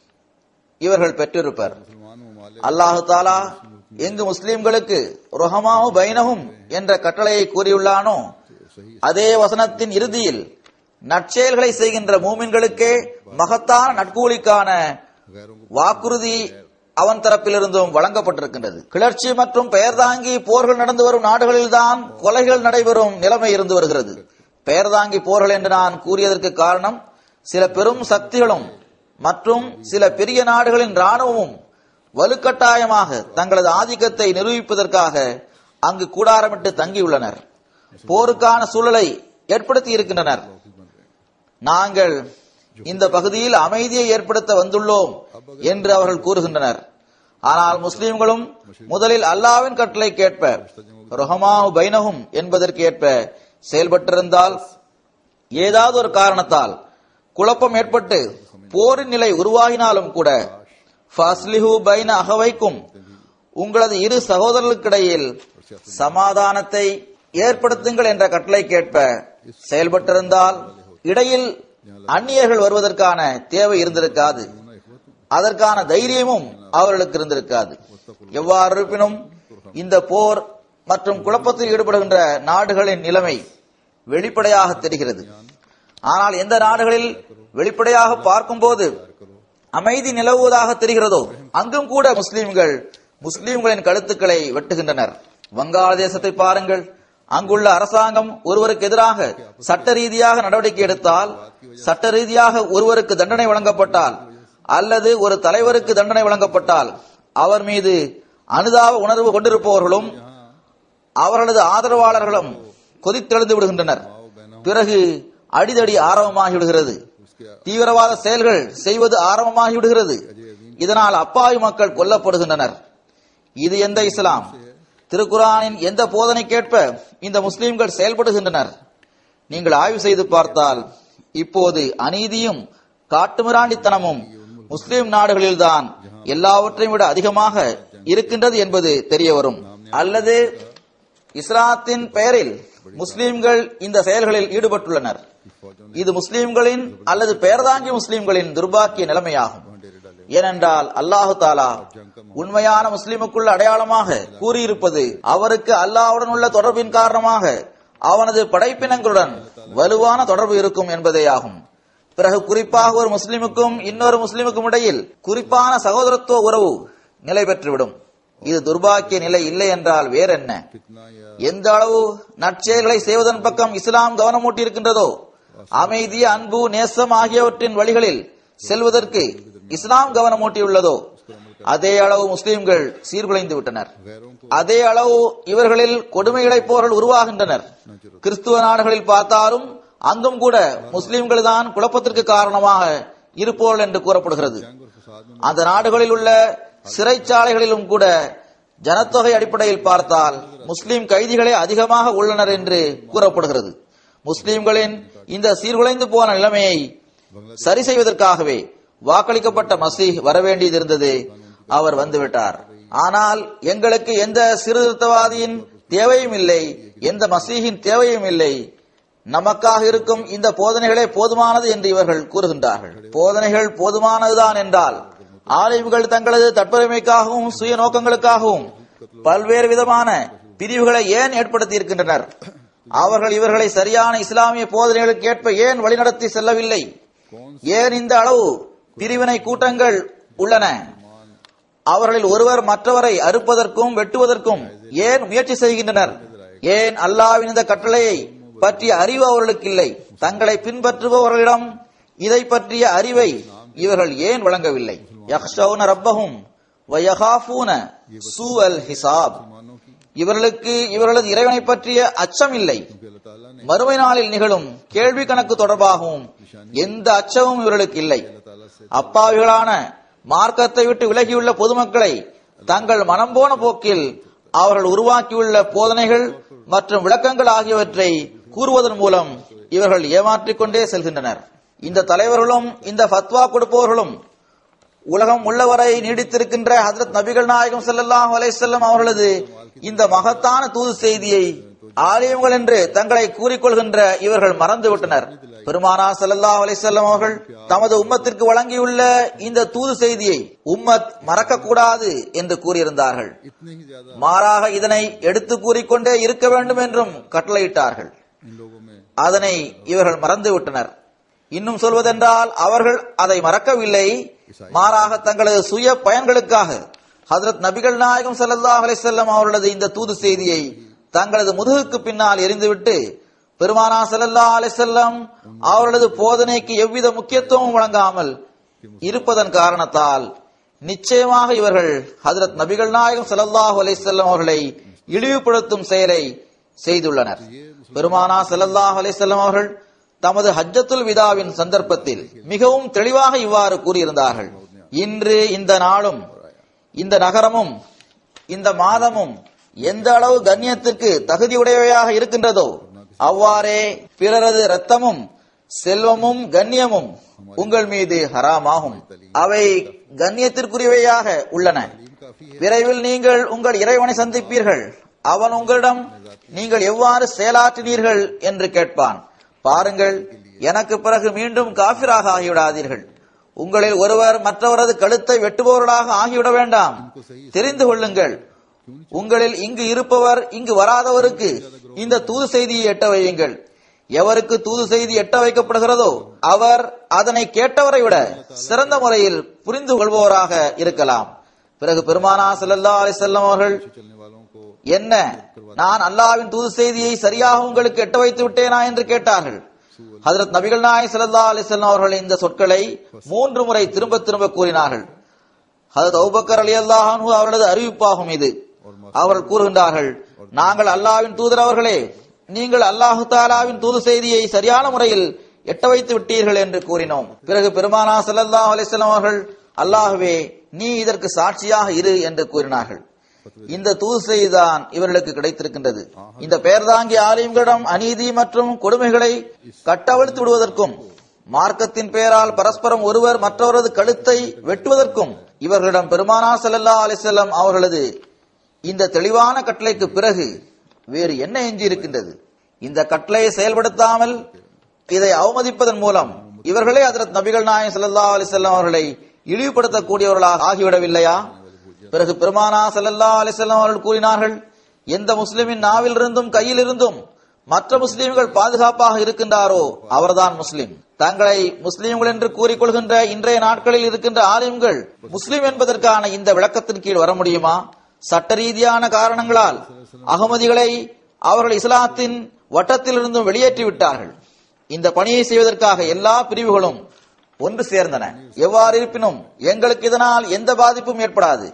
இவர்கள் பெற்றிருப்பர் मुसलमान ममालिक அல்லாஹு தாலா எங்கு முஸ்லிம்களுக்கு ருஹமாஹு பைனஹும் என்ற கட்டளையை கூறியுள்ளானோ सही அதே வசனத்தின் இறுதியில் நற்செயல்களை செய்கின்ற மூமின்களுக்கே மகத்தான நட்கூலிக்கான गैरों को வாக்குறுதி அவன் தரப்பிலிருந்தும் வழங்கப்பட்டிருக்கின்றது கிளர்ச்சி மற்றும் பெயர்தாங்கி போர்கள் நடந்து வரும் நாடுகளில்தான் கொலைகள் நடைபெறும் நிலைமை இருந்து வருகிறது பெயர்தாங்கி போர்கள் என்று நான் கூறியதற்கு காரணம் சில பெரும் சக்திகளும் மற்றும் சில பெரிய நாடுகளின் ராணுவமும் வலுக்கட்டாயமாக தங்களது ஆதிக்கத்தை நிரூபிப்பதற்காக அங்கு கூடாரமிட்டு தங்கியுள்ளனர் போருக்கான சூழலை ஏற்படுத்தி இருக்கின்றனர் நாங்கள் இந்த பகுதியில் அமைதியை ஏற்படுத்த வந்துள்ளோம் என்று அவர்கள் கூறுகின்றனர் ஆனால் முஸ்லிம்களும் முதலில் அல்லாவின் கட்டளை கேட்ப ரொஹமாவு பைனஹும் என்பதற்கு ஏற்ப செயல்பட்டிருந்தால் ஏதாவது ஒரு காரணத்தால் குழப்பம் ஏற்பட்டு போரின் நிலை உருவாகினாலும் கூட ஃபஸ்லிஹு பைன அகவைக்கும் உங்களது இரு சகோதரர்களுக்கிடையில் சமாதானத்தை ஏற்படுத்துங்கள் என்ற கட்டளை கேட்ப செயல்பட்டிருந்தால் இடையில் அந்நியர்கள் வருவதற்கான தேவை இருந்திருக்காது அதற்கான தைரியமும் அவர்களுக்கு இருந்திருக்காது எவ்வாறு இருப்பினும் இந்த போர் மற்றும் குழப்பத்தில் ஈடுபடுகின்ற நாடுகளின் நிலைமை வெளிப்படையாக தெரிகிறது ஆனால் எந்த நாடுகளில் வெளிப்படையாக பார்க்கும்போது அமைதி நிலவுவதாக தெரிகிறதோ அங்கும் கூட முஸ்லிம்கள் முஸ்லிம்களின் கழுத்துக்களை வெட்டுகின்றனர் வங்காளதேசத்தை பாருங்கள் அங்குள்ள அரசாங்கம் ஒருவருக்கு எதிராக சட்ட ரீதியாக நடவடிக்கை எடுத்தால் சட்ட ரீதியாக ஒருவருக்கு தண்டனை வழங்கப்பட்டால் அல்லது ஒரு தலைவருக்கு தண்டனை வழங்கப்பட்டால் அவர் மீது அனுதாப உணர்வு கொண்டிருப்பவர்களும் அவர்களது ஆதரவாளர்களும் கொதித்தெழுந்து விடுகின்றனர் பிறகு அடிதடி ஆரம்பமாகி விடுகிறது தீவிரவாத செயல்கள் செய்வது ஆரம்பமாகி விடுகிறது இதனால் அப்பாவி மக்கள் கொல்லப்படுகின்றனர் இது எந்த இஸ்லாம் திருக்குரானின் எந்த போதனைக்கேற்ப இந்த முஸ்லிம்கள் செயல்படுகின்றனர் நீங்கள் ஆய்வு செய்து பார்த்தால் இப்போது அநீதியும் காட்டுமிராண்டித்தனமும் முஸ்லிம் நாடுகளில்தான் எல்லாவற்றையும் விட அதிகமாக இருக்கின்றது என்பது தெரிய வரும் அல்லது இஸ்லாத்தின் பெயரில் முஸ்லிம்கள் இந்த செயல்களில் ஈடுபட்டுள்ளனர் இது முஸ்லிம்களின் அல்லது பெயர்தாங்கி முஸ்லிம்களின் துர்பாக்கிய நிலைமையாகும் ஏனென்றால் அல்லாஹு தாலா உண்மையான முஸ்லிமுக்குள்ள அடையாளமாக கூறியிருப்பது அவருக்கு அல்லாஹ்வுடன் உள்ள தொடர்பின் காரணமாக அவனது படைப்பினங்களுடன் வலுவான தொடர்பு இருக்கும் என்பதேயாகும் பிறகு குறிப்பாக ஒரு முஸ்லிமுக்கும் இன்னொரு முஸ்லிமுக்கும் இடையில் குறிப்பான சகோதரத்துவ உறவு நிலை பெற்றுவிடும் இது துர்பாக்கிய நிலை இல்லை என்றால் வேறென்ன कितना या எந்த அளவு நற்செயல்களை செய்வதன் பக்கம் இஸ்லாம் கவனமூட்டி இருக்கின்றதோ அமைதி அன்பு நேசம் ஆகியவற்றின் வழிகளில் செல்வதற்கு இஸ்லாம் கவனமூட்டியுள்ளதோ அதே அளவு முஸ்லிம்கள் சீர்குலைந்து விட்டனர் गैरों को அதே அளவு இவர்களில் கொடுமை இழைப்பவர்கள் உருவாகின்றனர் கிறிஸ்துவ நாடுகளில் பார்த்தாலும் அங்கும் கூட முஸ்லிம்கள் தான் குழப்பத்திற்கு காரணமாக இருப்போர்கள் என்று கூறப்படுகிறது जंग और फसाद में அந்த நாடுகளில் உள்ள சிறைச்சாலைகளிலும் கூட ஜனத்தொகை அடிப்படையில் பார்த்தால் முஸ்லிம் கைதிகளே அதிகமாக உள்ளனர் என்று கூறப்படுகிறது முஸ்லிம்களின் இந்த சீர்குலைந்து போன நிலைமையை சரி செய்வதற்காகவே வாக்களிக்கப்பட்ட மசீஹ் வரவேண்டியது இருந்தது அவர் வந்துவிட்டார் ஆனால் எங்களுக்கு எந்த சீர்திருத்தவாதியின் தேவையும் இல்லை எந்த மசீஹின் தேவையும் இல்லை நமக்காக இருக்கும் இந்த போதனைகளே போதுமானது என்று இவர்கள் கூறுகின்றார்கள் போதனைகள் போதுமானதுதான் என்றால் ஆலிம்கள் தங்களது தற்பெருமைக்காகவும் சுய நோக்கங்களுக்காகவும் பல்வேறு விதமான பிரிவுகளை ஏன் ஏற்படுத்தி இருக்கின்றனர் அவர்கள் இவர்களை சரியான இஸ்லாமிய போதனைகளுக்கு ஏற்ப ஏன் வழிநடத்தி செல்லவில்லை ஏன் இந்த அளவு பிரிவினை கூட்டங்கள் உள்ளன அவர்களில் ஒருவர் மற்றவரை அறுப்பதற்கும் வெட்டுவதற்கும் ஏன் முயற்சி செய்கின்றனர் ஏன் அல்லாவின் இந்த கட்டளையை பற்றிய அறிவு அவர்களுக்கு இல்லை தங்களை பின்பற்றுபவர்களிடம் இதை பற்றிய அறிவை இவர்கள் ஏன் வழங்கவில்லை யக்ஷௌன ரப்பஹும் வயகாஃபூன சூஅல் ஹிசாப் मुसलमानों की இவர்களுக்கு இவர்களது இறைவனை பற்றிய அச்சம் இல்லை क्योंकि अल्लाह ताला ने மறுமை நாளில் நிகழும் கேள்வி கணக்கு தொடர்பாகவும் எந்த அச்சமும் இவர்களுக்கு இல்லை அப்பாவிகளான மார்க்கத்தை விட்டு விலகியுள்ள பொதுமக்களை தங்கள் மனம் போன போக்கில் அவர்கள் உருவாக்கியுள்ள போதனைகள் மற்றும் விளக்கங்கள் ஆகியவற்றை கூறுவதன் மூலம் இவர்கள் ஏமாற்றிக் கொண்டே செல்கின்றனர் இந்த தலைவர்களும் இந்த ஃபத்வா கொடுப்பவர்களும் உலகம் உள்ளவரை நீடித்திருக்கின்ற ஹஜரத் நபிகள் நாயகம் ஸல்லல்லாஹு அலைஹி வஸல்லம் அவர்களது இந்த மகத்தான தூது செய்தியை ஆலயங்கள் என்று தங்களை கூறிக்கொள்கின்ற இவர்கள் மறந்துவிட்டனர் பெருமானா ஸல்லல்லாஹு அலைஹி வஸல்லம் அவர்கள் தமது உம்மத்திற்கு வழங்கியுள்ள இந்த தூது செய்தியை உம்மத் மறக்க கூடாது என்று கூறியிருந்தார்கள் इतने ही ज्यादा மாறாக இதனை எடுத்து கூறிக்கொண்டே இருக்க வேண்டும் என்றும் கட்டளையிட்டார்கள் इन लोगों में அதனை இவர்கள் மறந்துவிட்டனர் இன்னும் சொல்வதென்றால் அவர்கள் அதை மறக்கவில்லை மாறாக தங்களது சுய பயன்களுக்காக ஹஜரத் நபிகள் நாயகம் ஸல்லல்லாஹு அலைஹி வஸல்லம் அவர்களது இந்த தூது செய்தியை தங்களது முதுகுக்கு பின்னால் எரிந்துவிட்டு பெருமானா ஸல்லல்லாஹு அலைஹி வஸல்லம் அவர்களது போதனைக்கு எவ்வித முக்கியத்துவம் வழங்காமல் இருப்பதன் காரணத்தால் நிச்சயமாக இவர்கள் ஹஜரத் நபிகள் நாயகம் ஸல்லல்லாஹு அலைஹி வஸல்லம் அவர்களை இழிவுபடுத்தும் செயலை செய்துள்ளனர் பெருமானா ஸல்லல்லாஹு அலைஹி வஸல்லம் அவர்கள் தமது ஹஜ்ஜத்துல் விதாவின் சந்தர்ப்பத்தில் மிகவும் தெளிவாக இவ்வாறு கூறியிருந்தார்கள் இன்று இந்த நாளும் இந்த நகரமும் இந்த மாதமும் எந்த அளவு கண்ணியத்திற்கு தகுதியுடையவையாக இருக்கின்றதோ அவ்வாறே பிறரது இரத்தமும் செல்வமும் கண்ணியமும் உங்கள் மீது ஹராமாகும் அவை கண்ணியத்திற்குரியவையாக உள்ளன விரைவில் நீங்கள் உங்கள் இறைவனை சந்திப்பீர்கள் அவன் உங்களிடம் நீங்கள் எவ்வாறு செயலாற்றினீர்கள் என்று கேட்பான் பாருங்கள் எனக்கு பிறகு மீண்டும் காபிராக ஆகிவிடாதீர்கள் உங்களில் ஒருவர் மற்றவரது கழுத்தை வெட்டுபவர்களாக ஆகிவிட வேண்டாம் தெரிந்து கொள்ளுங்கள் உங்களில் இங்கு இருப்பவர் இங்கு வராதவருக்கு இந்த தூது செய்தியை எட்ட வையுங்கள் எவருக்கு தூது செய்தி எட்ட வைக்கப்படுகிறதோ அவர் அதனை கேட்டவரை விட சிறந்த முறையில் புரிந்து கொள்பவராக இருக்கலாம் பிறகு பெருமானா ஸல்லல்லாஹு அலைஹி வஸல்லம் அவர்கள் चलने वालों को என்ன நான் அல்லாஹ்வின் தூது செய்தியை சரியாக உங்களுக்கு எட்ட வைத்து விட்டேனா என்று கேட்டார்கள் ஹஜரத் நபிகள் நாயகம் ஸல்லல்லாஹு அலைஹி வஸல்லம் அவர்கள் இந்த சொற்களை மூன்று முறை திரும்ப திரும்ப கூறினார்கள் ஹஜரத் அபூபக்கர் ரலியல்லாஹு அன்ஹு அவர்களது அறிவிப்பாகும் இது அவர்கள் கூறுகின்றார்கள் நாங்கள் அல்லாஹ்வின் தூதர் அவர்களே நீங்கள் அல்லாஹு தாலாவின் தூது செய்தியை சரியான முறையில் எட்ட வைத்து விட்டீர்கள் என்று கூறினோம் பிறகு பெருமானா ஸல்லல்லாஹு அலைஹி வஸல்லம் அவர்கள் அல்லாஹ்வே நீ இதற்கு சாட்சியாக இரு என்று கூறினார்கள் இந்த தூது செய்திதான் இவர்களுக்கு கிடைத்திருக்கின்றது இந்த பெயர்தாங்கி ஆலயங்களிடம் அநீதி மற்றும் கொடுமைகளை கட்டவிழ்த்து விடுவதற்கும் மார்க்கத்தின் பெயரால் பரஸ்பரம் ஒருவர் மற்றவரது கழுத்தை வெட்டுவதற்கும் இவர்களிடம் பெருமானா ஸல்லல்லாஹு அலைஹி வஸல்லம் அவர்களது இந்த தெளிவான கட்டளைக்கு பிறகு வேறு என்ன எஞ்சி இருக்கின்றது இந்த கட்டளையை செயல்படுத்தாமல் இதை அவமதிப்பதன் மூலம் இவர்களே ஹஜரத் நபிகள் நாயகம் ஸல்லல்லாஹு அலைஹி வஸல்லம் அவர்களை இழிவுபடுத்தக்கூடியவர்களாக ஆகிவிடவில்லையா பிறகு பெருமானா ஸல்லல்லாஹு அலைஹி வஸல்லம் அவர்கள் கூறினார்கள் எந்த முஸ்லிமின் நாவிலிருந்தும் கையிலிருந்தும் மற்ற முஸ்லிம்கள் பாதுகாப்பாக இருக்கின்றாரோ அவர்தான் முஸ்லிம் தங்களை முஸ்லிம்கள் என்று கூறிக்கொள்கின்ற இன்றைய நாட்களில் இருக்கின்ற ஆலிம்கள் முஸ்லிம் என்பதற்கான இந்த விளக்கத்தின் கீழ் வர முடியுமா சட்ட ரீதியான காரணங்களால் அகமதிகளை அவர்கள் இஸ்லாத்தின் வட்டத்திலிருந்தும் வெளியேற்றி விட்டார்கள் இந்த பணியை செய்வதற்காக எல்லா பிரிவுகளும் ஒன்று சேர்ந்தன எவ்வாறு இருப்பினும் எங்களுக்கு இதனால் எந்த பாதிப்பும் ஏற்படாது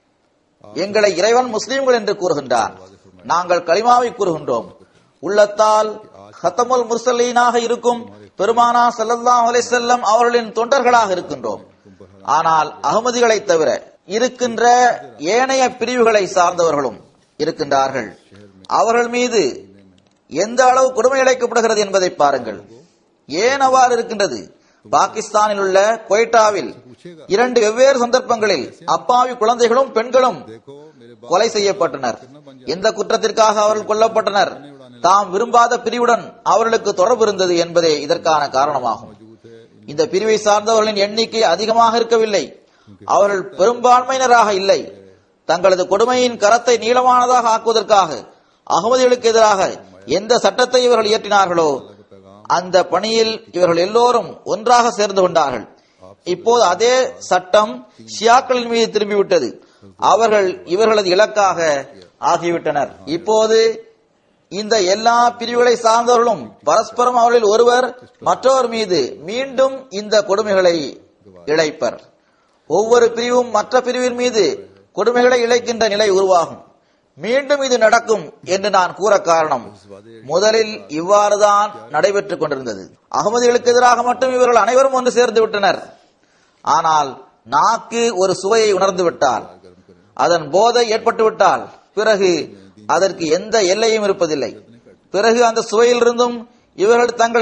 எங்களை இறைவன் முஸ்லிம்கள் என்று கூறுகின்றார் நாங்கள் களிமாவை கூறுகின்றோம் உள்ளத்தால் ஹத்தமுல் முர்சலீனாக இருக்கும் பெருமானா ஸல்லல்லாஹு அலைஹி வஸல்லம் அவர்களின் தொண்டர்களாக இருக்கின்றோம் ஆனால் அகமதிகளை தவிர இருக்கின்ற ஏனைய பிரிவுகளை சார்ந்தவர்களும் இருக்கின்றார்கள் அவர்கள் மீது எந்த அளவு கொடுமை இழைக்கப்படுகிறது என்பதை பாருங்கள் ஏன் அவ்வாறு இருக்கின்றது பாகிஸ்தானில் உள்ள கொய்டாவில் இரண்டு வெவ்வேறு சந்தர்ப்பங்களில் அப்பாவி குழந்தைகளும் பெண்களும் देखो मेरे बाप கொலை செய்யப்பட்டனர் எந்த குற்றத்திற்காக அவர்கள் கொல்லப்பட்டனர் தாம் விரும்பாத பிரிவுடன் அவர்களுக்கு தொடர்பு இருந்தது என்பதே இதற்கான காரணமாகும் இந்த பிரிவை சார்ந்தவர்களின் எண்ணிக்கை அதிகமாக இருக்கவில்லை அவர்கள் பெரும்பான்மையினராக இல்லை தங்களது கொடுமையின் கரத்தை நீளமானதாக ஆக்குவதற்காக அகமதிகளுக்கு எதிராக எந்த சட்டத்தை இவர்கள் இயற்றினார்களோ அந்த பணியில் இவர்கள் எல்லோரும் ஒன்றாக சேர்ந்து கொண்டார்கள் இப்போது அதே சட்டம் ஷியாக்களின் மீது திரும்பிவிட்டது அவர்கள் இவர்களது இலக்காக ஆகிவிட்டனர் இப்போது இந்த எல்லா பிரிவுகளை சார்ந்தவர்களும் பரஸ்பரம் அவர்களில் ஒருவர் மற்றவர் மீது மீண்டும் இந்த கொடுமைகளை இழைப்பர் ஒவ்வொரு பிரிவும் மற்ற பிரிவின் மீது கொடுமைகளை இழைக்கின்ற நிலை உருவாகும் மீண்டும் இது நடக்கும் என்று நான் கூற காரணம் முதலில் இவ்வாறுதான் நடைபெற்றுக் கொண்டிருந்தது அகமதிகளுக்கு எதிராக மட்டும் இவர்கள் அனைவரும் ஒன்று சேர்ந்து விட்டனர் ஆனால் நாக்கு ஒரு சுவையை உணர்ந்து விட்டால் அதன் போதை ஏற்பட்டு விட்டால் பிறகு அதற்கு எந்த எல்லையும் இருப்பதில்லை பிறகு அந்த சுவையிலிருந்தும் இவர்கள் தங்களை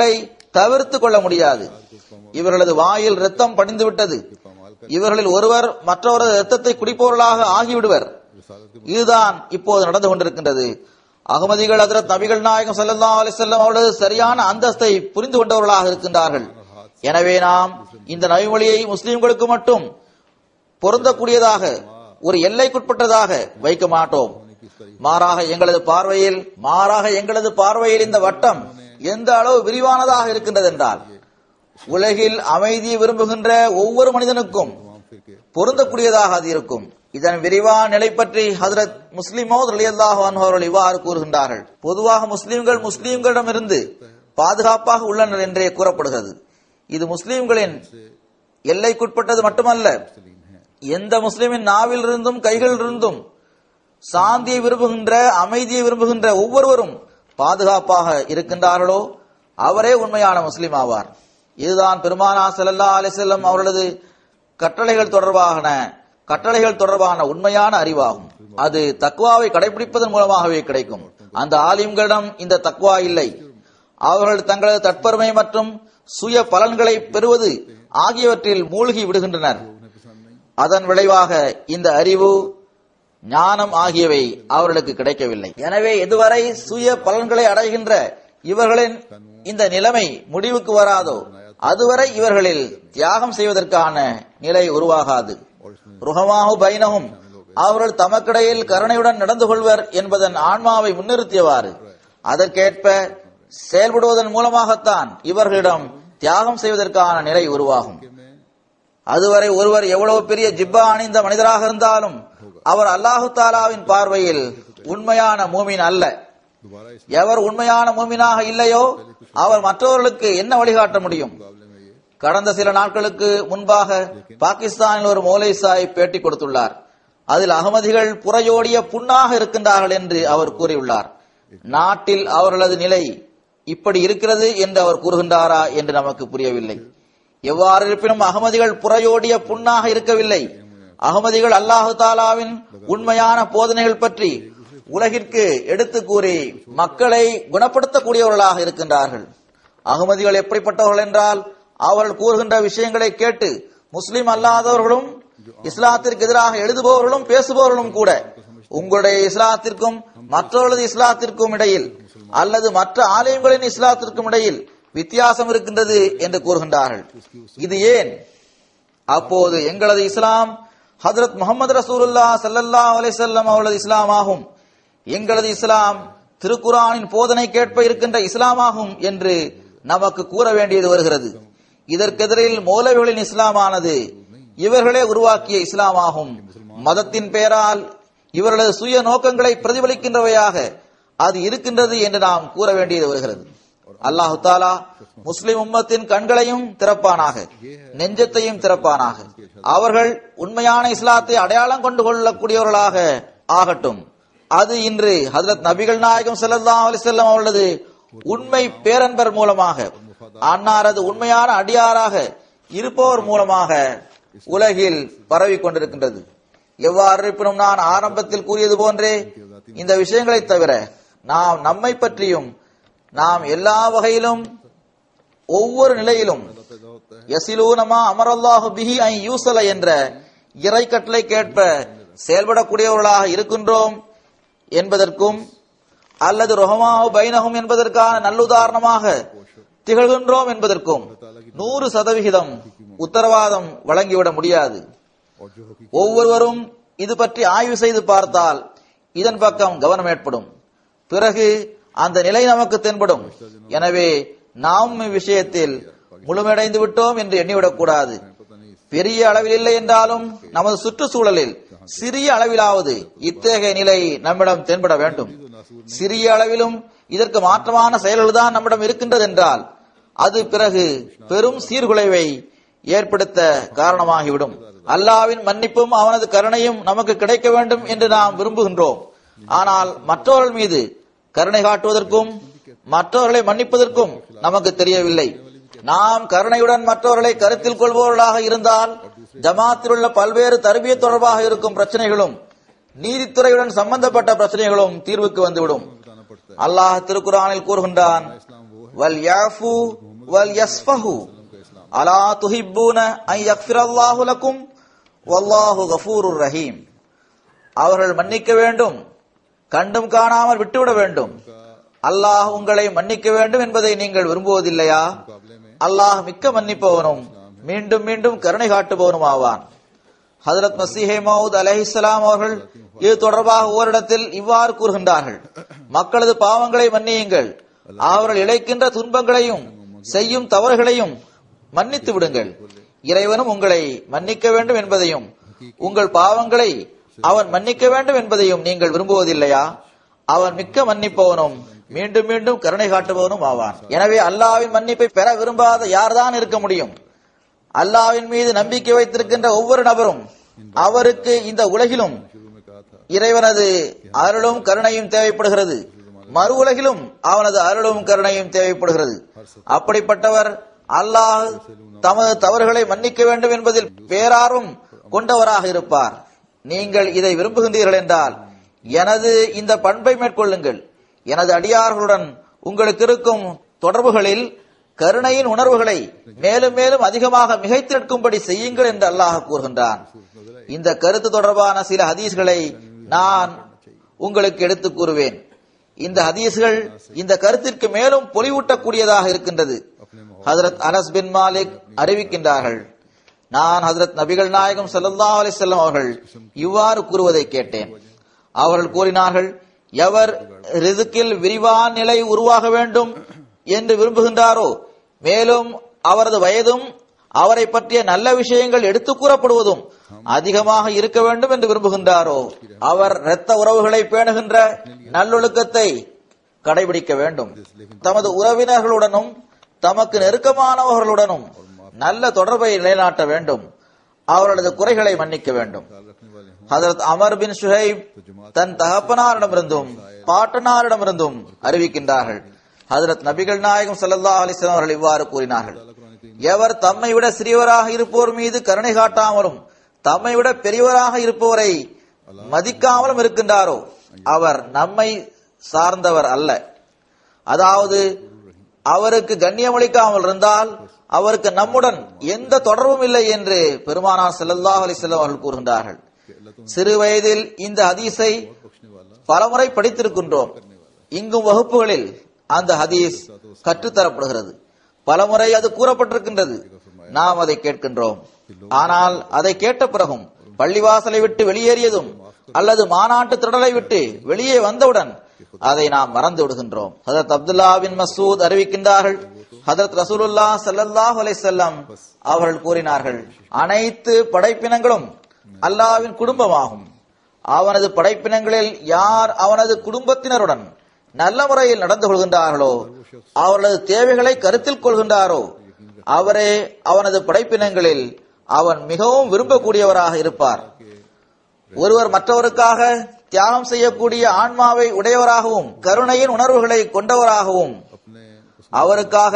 தவிர்த்து கொள்ள முடியாது இவர்களது வாயில் ரத்தம் படிந்து விட்டது இவர்களில் ஒருவர் மற்றவரது ரத்தத்தை குடிப்பவர்களாக ஆகிவிடுவர் இதுதான் இப்போது நடந்து கொண்டிருக்கின்றது அகமதிகள் ஹதரத் நபிகள் நாயகம் ஸல்லல்லாஹு அலைஹி வஸல்லம் அவர்களது சரியான அந்தஸ்தை புரிந்து கொண்டவர்களாக இருக்கின்றார்கள் எனவே நாம் இந்த நபிமொழியை முஸ்லிம்களுக்கு மட்டும் பொருந்தக்கூடியதாக ஒரு எல்லைக்குட்பட்டதாக வைக்க மாட்டோம் மாறாக எங்களது பார்வையில் மாறாக எங்களது பார்வையில் இந்த வட்டம் எந்த அளவு விரிவானதாக இருக்கின்றது என்றால் உலகில் அமைதியை விரும்புகின்ற ஒவ்வொரு மனிதனுக்கும் பொருந்தக்கூடியதாக அது இருக்கும் இதன் விரிவான நிலை பற்றி ஹதரத் முஸ்லிமோத் ரலியல்லாஹு அன்ஹு அவர்கள் இவ்வாறு கூறுகின்றார்கள் பொதுவாக முஸ்லிம்கள் முஸ்லிம்களிடமிருந்து பாதுகாப்பாக உள்ளனர் என்றே கூறப்படுகிறது இது முஸ்லிம்களின் எல்லைக்குட்பட்டது மட்டுமல்ல எந்த முஸ்லிமின் நாவிலிருந்தும் கைகளிலிருந்தும் சாந்தியை விரும்புகின்ற அமைதியை விரும்புகின்ற ஒவ்வொருவரும் பாதுகாப்பாக இருக்கின்றார்களோ அவரே உண்மையான முஸ்லிம் ஆவார் இதுதான் பெருமானா ஸல்லல்லாஹு அலைஹி வஸல்லம் அவர்களது கட்டளைகள் தொடர்பான கட்டளைகள் தொடர்பான உண்மையான அறிவாகும் அது தக்வாவை கடைபிடிப்பதன் மூலமாகவே கிடைக்கும் அந்த ஆலிம்களிடம் இந்த தக்வா இல்லை அவர்கள் தங்களது தற்பெருமை மற்றும் சுய பலன்களை பெறுவது ஆகியவற்றில் மூழ்கி விடுகின்றனர் அதன் விளைவாக இந்த அறிவு ஞானம் ஆகியவை அவர்களுக்கு கிடைக்கவில்லை எனவே இதுவரை சுய பலன்களை அடைகின்ற இவர்களின் இந்த நிலைமை முடிவுக்கு வராதோ அதுவரை இவர்களில் தியாகம் செய்வதற்கான நிலை உருவாகாது ருஹமாஹு பைனஹும் அவர்கள் தமக்கிடையில் கருணையுடன் நடந்து கொள்வர் என்பதன் ஆன்மாவை முன்னிறுத்தியவாறு அதற்கேற்ப செயல்படுவதன் மூலமாகத்தான் இவர்களிடம் தியாகம் செய்வதற்கான நிலை உருவாகும் அதுவரை ஒருவர் எவ்வளவு பெரிய ஜிப்பா அணிந்த மனிதராக இருந்தாலும் அவர் அல்லாஹு தாலாவின் பார்வையில் உண்மையான மூமின் அல்ல எவர் உண்மையான மூமினாக இல்லையோ அவர் மற்றவர்களுக்கு என்ன வழிகாட்ட முடியும் கடந்த சில நாட்களுக்கு முன்பாக பாகிஸ்தானில் ஒரு மௌலை சாஹிப் பேட்டி கொடுத்துள்ளார் அதில் அகமதிகள் புறையோடிய புண்ணாக இருக்கின்றார்கள் என்று அவர் கூறியுள்ளார் நாட்டில் அவர்களது நிலை இப்படி இருக்கிறது என்று அவர் கூறுகின்றாரா என்று நமக்கு புரியவில்லை எவ்வாறு இருப்பினும் அகமதிகள் புறையோடிய புண்ணாக இருக்கவில்லை அகமதிகள் அல்லாஹு தாலாவின் உண்மையான போதனைகள் பற்றி உலகிற்கு எடுத்து கூறி மக்களை குணப்படுத்தக்கூடியவர்களாக இருக்கின்றார்கள் அகமதிகள் எப்படிப்பட்டவர்கள் என்றால் அவர்கள் கூறுகின்ற விஷயங்களை கேட்டு முஸ்லிம் அல்லாதவர்களும் இஸ்லாத்திற்கு எதிராக எழுதுபவர்களும் பேசுபவர்களும் கூட உங்களுடைய இஸ்லாத்திற்கும் மற்றவர்களது இஸ்லாத்திற்கும் இடையில் அல்லது மற்ற ஆலயங்களின் இஸ்லாத்திற்கும் இடையில் வித்தியாசம் இருக்கின்றது என்று கூறுகின்றார்கள் இது ஏன் அப்போது எங்களது இஸ்லாம் ஹதரத் முகமது ரசூலுல்லா சல்லல்லா அலிசல்லம் அவர்களது இஸ்லாம் ஆகும் எங்களது இஸ்லாம் திருக்குரானின் போதனை கேட்ப இருக்கின்ற இஸ்லாமாகும் என்று நமக்கு கூற வேண்டியது வருகிறது இதற்கெதிரில் மௌலவிகளின் இஸ்லாமானது இவர்களே உருவாக்கிய இஸ்லாமாகும் மதத்தின் பெயரால் இவர்களது சுய நோக்கங்களை பிரதிபலிக்கின்றவையாக அது இருக்கின்றது என்று நாம் கூற வேண்டியது வருகிறது அல்லாஹு தாலா முஸ்லிம் உம்மத்தின் கண்களையும் திறப்பானாக நெஞ்சத்தையும் திறப்பானாக அவர்கள் உண்மையான இஸ்லாத்தை அடையாளம் கொண்டு கொள்ளக்கூடியவர்களாக ஆகட்டும் அது இன்று ஹதரத் நபிகள் நாயகம் ஸல்லல்லாஹு அலைஹி வஸல்லம் அவர்களது உண்மை பேரன்பர் மூலமாக அன்னாரது உண்மையான அடியாராக இருப்பவர் மூலமாக உலகில் பரவி கொண்டிருக்கின்றது எவ்வாறு இருப்பினும் நான் ஆரம்பத்தில் கூறியது போன்றே இந்த விஷயங்களை தவிர நாம் நம்மை பற்றியும் நாம் எல்லா வகையிலும் ஒவ்வொரு நிலையிலும் யசிலூனமா அமரல்லாஹு பிஹி ஐ யூசல என்ற இறை கட்டளை கேட்ப செயல்படக்கூடியவர்களாக இருக்கின்றோம் என்பதற்கும் அல்லது ரொஹமாவு பைனகும் என்பதற்கான நல்லுதாரணமாக திகழ்கின்றோம் என்பதற்கும் நூறு சதவிகிதம் உத்தரவாதம் வழங்கிவிட முடியாது ஒவ்வொருவரும் இது பற்றி ஆய்வு செய்து பார்த்தால் இதன் பக்கம் கவனம் ஏற்படும் பிறகு அந்த நிலை நமக்கு தென்படும் எனவே நாம் இவ்விஷயத்தில் முழுமையடைந்து விட்டோம் என்று எண்ணிவிடக் கூடாது பெரிய அளவில் இல்லை என்றாலும் நமது சுற்றுச்சூழலில் சிறிய அளவிலாவது இத்தகைய நிலை நம்மிடம் தென்பட வேண்டும் சிறிய அளவிலும் இதற்கு மாற்றமான செயல்கள் தான் நம்மிடம் இருக்கின்றது என்றால் அது பிறகு பெரும் சீர்குலைவை ஏற்படுத்த காரணமாகிவிடும் அல்லாவின் மன்னிப்பும் அவனது கருணையும் நமக்கு கிடைக்க வேண்டும் என்று நாம் விரும்புகின்றோம் ஆனால் மற்றவர்கள் மீது கருணை காட்டுவதற்கும் மற்றவர்களை மன்னிப்பதற்கும் நமக்கு தெரியவில்லை நாம் கருணையுடன் மற்றவர்களை கருத்தில் கொள்பவர்களாக இருந்தால் ஜமாத்தில் உள்ள பல்வேறு தர்பிய தொடர்பாக இருக்கும் பிரச்சனைகளும் நீதித்துறையுடன் சம்பந்தப்பட்ட பிரச்சனைகளும் தீர்வுக்கு வந்துவிடும் அல்லாஹ் திருக்குறானில் கூறுகின்றான் வல் யாஃபு وَلْيَصْفَحُوا أَلَا تُحِبُّونَ أَن يَغْفِرَ اللَّهُ لَكُمْ وَاللَّهُ غَفُورٌ رَحِيمٌ அவர்கள் மன்னிக்க வேண்டும் கண்டும் காணாமல் விட்டுவிட வேண்டும் அல்லாஹ் உங்களை மன்னிக்க வேண்டும் என்பதை நீங்கள் விரும்புவதில்லையா அல்லாஹ் மிக்க மன்னிப்பவனும் மீண்டும் மீண்டும் கருணை காட்டுபவனும் ஆவான் ஹதரத் மசீஹே மவுத் அலஹிஸ்லாம் அவர்கள் இது தொடர்பாக ஓரிடத்தில் இவ்வாறு கூறுகின்றார்கள் மக்களது பாவங்களை மன்னியுங்கள் அவர்கள் இழைக்கின்ற துன்பங்களையும் செய்யும் தவறுகளையும் மன்னித்து விடுங்கள் இறைவனும் உங்களை மன்னிக்க வேண்டும் என்பதையும் உங்கள் பாவங்களை அவன் மன்னிக்க வேண்டும் என்பதையும் நீங்கள் விரும்புவதில்லையா அவன் மிக்க மன்னிப்பவனும் மீண்டும் மீண்டும் கருணை காட்டுபவனும் ஆவான் எனவே அல்லாவின் மன்னிப்பை பெற விரும்பாத யார்தான் இருக்க முடியும் அல்லாவின் மீது நம்பிக்கை வைத்திருக்கின்ற ஒவ்வொரு நபரும் அவருக்கு இந்த உலகிலும் இறைவனது அருளும் கருணையும் தேவைப்படுகிறது மறு உலகிலும் அவனது அருளும் கருணையும் தேவைப்படுகிறது அப்படிப்பட்டவர் அல்லாஹ் தமது தவறுகளை மன்னிக்க வேண்டும் என்பதில் பேரார்வம் கொண்டவராக இருப்பார் நீங்கள் இதை விரும்புகின்றீர்கள் என்றால் எனது இந்த பண்பை மேற்கொள்ளுங்கள் எனது அடியார்களுடன் உங்களுக்கு இருக்கும் தொடர்புகளில் கருணையின் உணர்வுகளை மேலும் மேலும் அதிகமாக மிகைத்து நிற்கும்படி செய்யுங்கள் என்று அல்லாஹ் கூறுகின்றான் இந்த கருத்து தொடர்பான சில ஹதீஸ்களை நான் உங்களுக்கு எடுத்துக் கூறுவேன் இந்த ஹதீஸ்கள் இந்த கருத்திற்கு மேலும் பொலிவூட்டக்கூடியதாக இருக்கின்றது ஹதரத் அனஸ் பின் மாலிக் அறிவிக்கின்றார்கள் நான் ஹதரத் நபிகள் நாயகம் ஸல்லல்லாஹு அலைஹி வஸல்லம் அவர்கள் இவ்வாறு கூறுவதை கேட்டேன் அவர்கள் கூறினார்கள் எவர் ரிதுக்கில் விரிவான நிலை உருவாக வேண்டும் என்று விரும்புகின்றாரோ மேலும் அவரது வயதும் அவரை பற்றிய நல்ல விஷயங்கள் எடுத்துக் கூறப்படுவதும் அதிகமாக இருக்க வேண்டும் என்று விரும்புகின்றாரோ அவர் இரத்த உறவுகளை பேணுகின்ற நல்லொழுக்கத்தை கடைபிடிக்க வேண்டும் தமது உறவினர்களுடனும் தமக்கு நெருக்கமானவர்களுடனும் நல்ல தொடர்பை நிலைநாட்ட வேண்டும் அவர்களது குறைகளை மன்னிக்க வேண்டும் ஹதரத் அமர் பின் சுஹைப் தன் தகப்பனாரிடமிருந்தும் பாட்டனாரிடமிருந்தும் அறிவிக்கின்றார்கள் ஹதரத் நபிகள் நாயகம் ஸல்லல்லாஹு அலைஹி வஸல்லம் அவர்கள் இவ்வாறு கூறினார்கள் எவர் தம்மை விட சிறியவராக இருப்போர் மீது கருணை காட்டாமலும் தம்மை விட பெரியவராக இருப்பவரை மதிக்காமலும் இருக்கின்றாரோ அவர் நம்மை சார்ந்தவர் அல்ல அதாவது அவருக்கு கண்ணியமளிக்காமல் இருந்தால் அவருக்கு நம்முடன் எந்த தொடர்பும் இல்லை என்று பெருமானார் ஸல்லல்லாஹு அலைஹி வஸல்லம் அவர்கள் கூறுகின்றார்கள் சிறு வயதில் இந்த ஹதீஸை பலமுறை படித்திருக்கின்றோம் இங்கும் வகுப்புகளில் அந்த ஹதீஸ் கற்றுத்தரப்படுகிறது பலமுறை அது கூறப்பட்டிருக்கின்றது நாம் அதை கேட்கின்றோம் ஆனால் அதை கேட்ட பிறகும் பள்ளிவாசலை விட்டு வெளியேறியதும் அல்லது மாநாட்டு திடலை விட்டு வெளியே வந்தவுடன் அதை நாம் மறந்து விடுகின்றோம் ஹதரத் அப்துல்லா பின் மசூத் அறிவிக்கின்றார்கள் ஹதரத் ரசூலுல்லா ஸல்லல்லாஹு அலைஹி வஸல்லம் அவர்கள் கூறினார்கள் அனைத்து படைப்பினங்களும் அல்லாவின் குடும்பமாகும் அவனது படைப்பினங்களில் யார் அவனது குடும்பத்தினருடன் நல்ல முறையில் நடந்து கொள்கின்றார்களோ அவர்களது தேவைகளை கருத்தில் கொள்கின்றாரோ அவரே அவனது படைப்பினங்களில் அவன் மிகவும் விரும்பக்கூடியவராக இருப்பார் ஒருவர் மற்றவருக்காக தியாகம் செய்யக்கூடிய ஆன்மாவை உடையவராகவும் கருணையின் உணர்வுகளை கொண்டவராகவும் அவருக்காக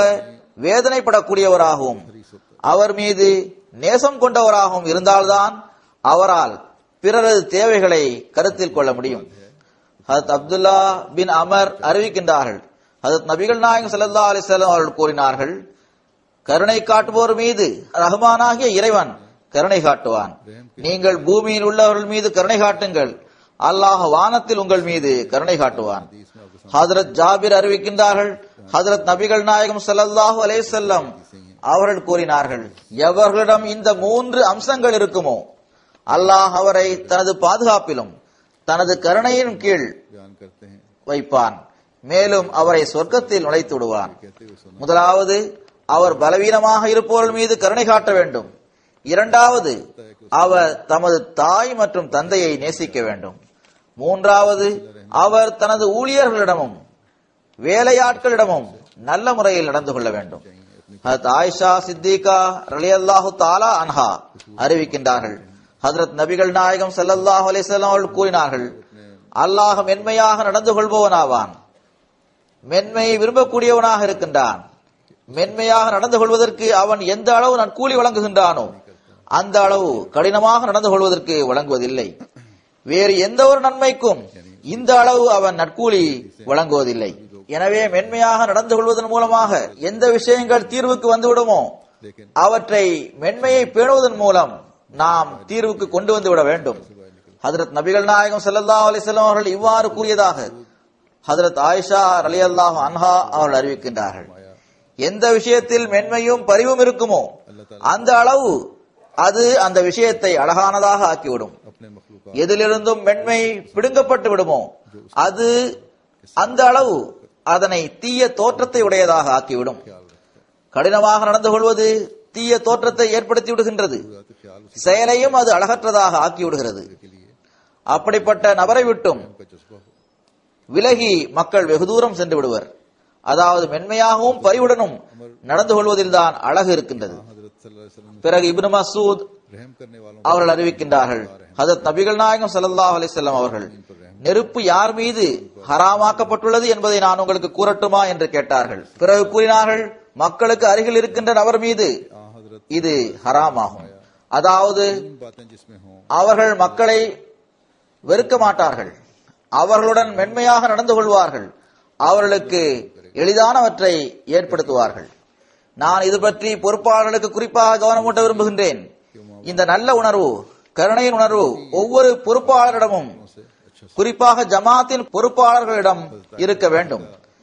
வேதனைப்படக்கூடியவராகவும் அவர் மீது நேசம் கொண்டவராகவும் இருந்தால்தான் அவரால் பிறரது தேவைகளை கருத்தில் கொள்ள முடியும் ஹதத் அப்துல்லா பின் அமர் அறிவிக்கின்றார்கள் ஹதத் நபிகள் நாயகம் ஸல்லல்லாஹு அலைஹி வஸல்லம் அவர்கள் கூறினார்கள் கருணை காட்டுவோர் மீது ரஹ்மானாகிய இறைவன் கருணை காட்டுவான் நீங்கள் பூமியில் உள்ளவர்கள் மீது கருணை காட்டுங்கள் அல்லாஹ் வானத்தில் உங்கள் மீது கருணை காட்டுவான் ஹதரத் ஜாபிர் அறிவிக்கின்றார்கள் ஹதரத் நபிகள் நாயகம் ஸல்லல்லாஹு அலைஹி வஸல்லம் அவர்கள் கூறினார்கள் எவர்களிடம் இந்த மூன்று அம்சங்கள் இருக்குமோ அல்லாஹ் அவரை தனது பாதுகாப்பிலும் தனது கருணையின் கீழ் बयान करते हैं வைப்பான் மேலும் அவரை சொர்க்கத்தில் நுழைத்து விடுவான் முதலாவது அவர் பலவீனமாக இருப்பவர்கள் மீது கருணை காட்ட வேண்டும் இரண்டாவது அவர் தமது தாய் மற்றும் தந்தையை நேசிக்க வேண்டும் மூன்றாவது அவர் தனது ஊழியர்களிடமும் வேலையாட்களிடமும் நல்ல முறையில் நடந்து கொள்ள வேண்டும் ஹதரத் ஆயிஷா சித்திகா ரலியல்லாஹு தாலா அன்ஹா அறிவிக்கின்றார்கள் ஹதரத் நபிகள் நாயகம் ஸல்லல்லாஹு அலைஹி வஸல்லம் அவர்கள் கூறினார்கள் அல்லாஹ் மென்மையாக நடந்து கொள்பவனாவான் மென்மையை விரும்பக்கூடியவனாக இருக்கின்றான் மென்மையாக நடந்து கொள்வதற்கு அவன் எந்த அளவு நற்கூலி வழங்குகின்றானோ அந்த அளவு கடினமாக நடந்து கொள்வதற்கு வழங்குவதில்லை வேறு எந்த ஒரு நன்மைக்கும் இந்த அளவு அவன் நற்கூலி வழங்குவதில்லை எனவே மென்மையாக நடந்து கொள்வதன் மூலமாக எந்த விஷயங்கள் தீர்வுக்கு வந்துவிடுமோ लेकिन அவற்றை மென்மையை பேணுவதன் மூலம் நாம் தீர்வுக்கு கொண்டு வந்து விட வேண்டும் ஹதரத் நபிகள் நாயகம் ஸல்லல்லாஹு அலைஹி வஸல்லம் அவர்கள் இவ்வாறு கூறியதாக ஹதரத் ஆயிஷா ரலியல்லாஹு அன்ஹா அவர்கள் அறிவிக்கின்றார்கள் எந்த விஷயத்தில் மென்மையும் பரிவும் இருக்குமோ அந்த அளவு அது அந்த விஷயத்தை அழகானதாக ஆக்கிவிடும் अपने मखलूक எதிலிருந்தும் மென்மை பிடுங்கப்பட்டு விடுமோ அது அந்த அளவு அதனை தீய தோற்றத்தை உடையதாக ஆக்கிவிடும் கடினமாக நடந்து கொள்வது தீய தோற்றத்தை ஏற்படுத்தி விடுகின்றது ख्याल செயலையும் அது அழகற்றதாக ஆக்கி விடுகிறது के लिए அப்படிப்பட்ட நபரை விட்டும் उनका जज्बा हो விலகி மக்கள் வெகு தூரம் சென்று விடுவர் அதாவது மென்மையாகவும் பரிவுடனும் நடந்து கொள்வதில்தான் அழகு இருக்கின்றது हजरत सल्लल्लाहु अलैहि वसल्लम பிறகு இப்னு மசூத் रहम करने वालों அவர்கள் அறிவிக்கின்றார்கள் ஹதரத் நபிகள் நாயகம் ஸல்லல்லாஹு அலைஹி வஸல்லம் அவர்கள் நெருப்பு யார் மீது ஹராமாக்கப்பட்டுள்ளது என்பதை நான் உங்களுக்கு கூறட்டுமா என்று கேட்டார்கள் பிறகு கூறினார்கள் மக்களுக்கு அருகில் இருக்கின்ற நபர் மீது आ हजरत இது ஹராமாகும் அதாவது तीन बातें जिसमें हों அவர்கள் மக்களை வெறுக்க மாட்டார்கள் அவர்களுடன் மென்மையாக நடந்து கொள்வார்கள் அவர்களுக்கு எளிதானவற்றை ஏற்படுத்துவார்கள் நான் இது பற்றி பொறுப்பாளர்களுக்கு குறிப்பாக கவனமூட்ட விரும்புகின்றேன் இந்த நல்ல உணர்வு கருணையின் உணர்வு ஒவ்வொரு பொறுப்பாளரிடமும் குறிப்பாக ஜமாத்தின் பொறுப்பாளர்களிடம் இருக்க வேண்டும்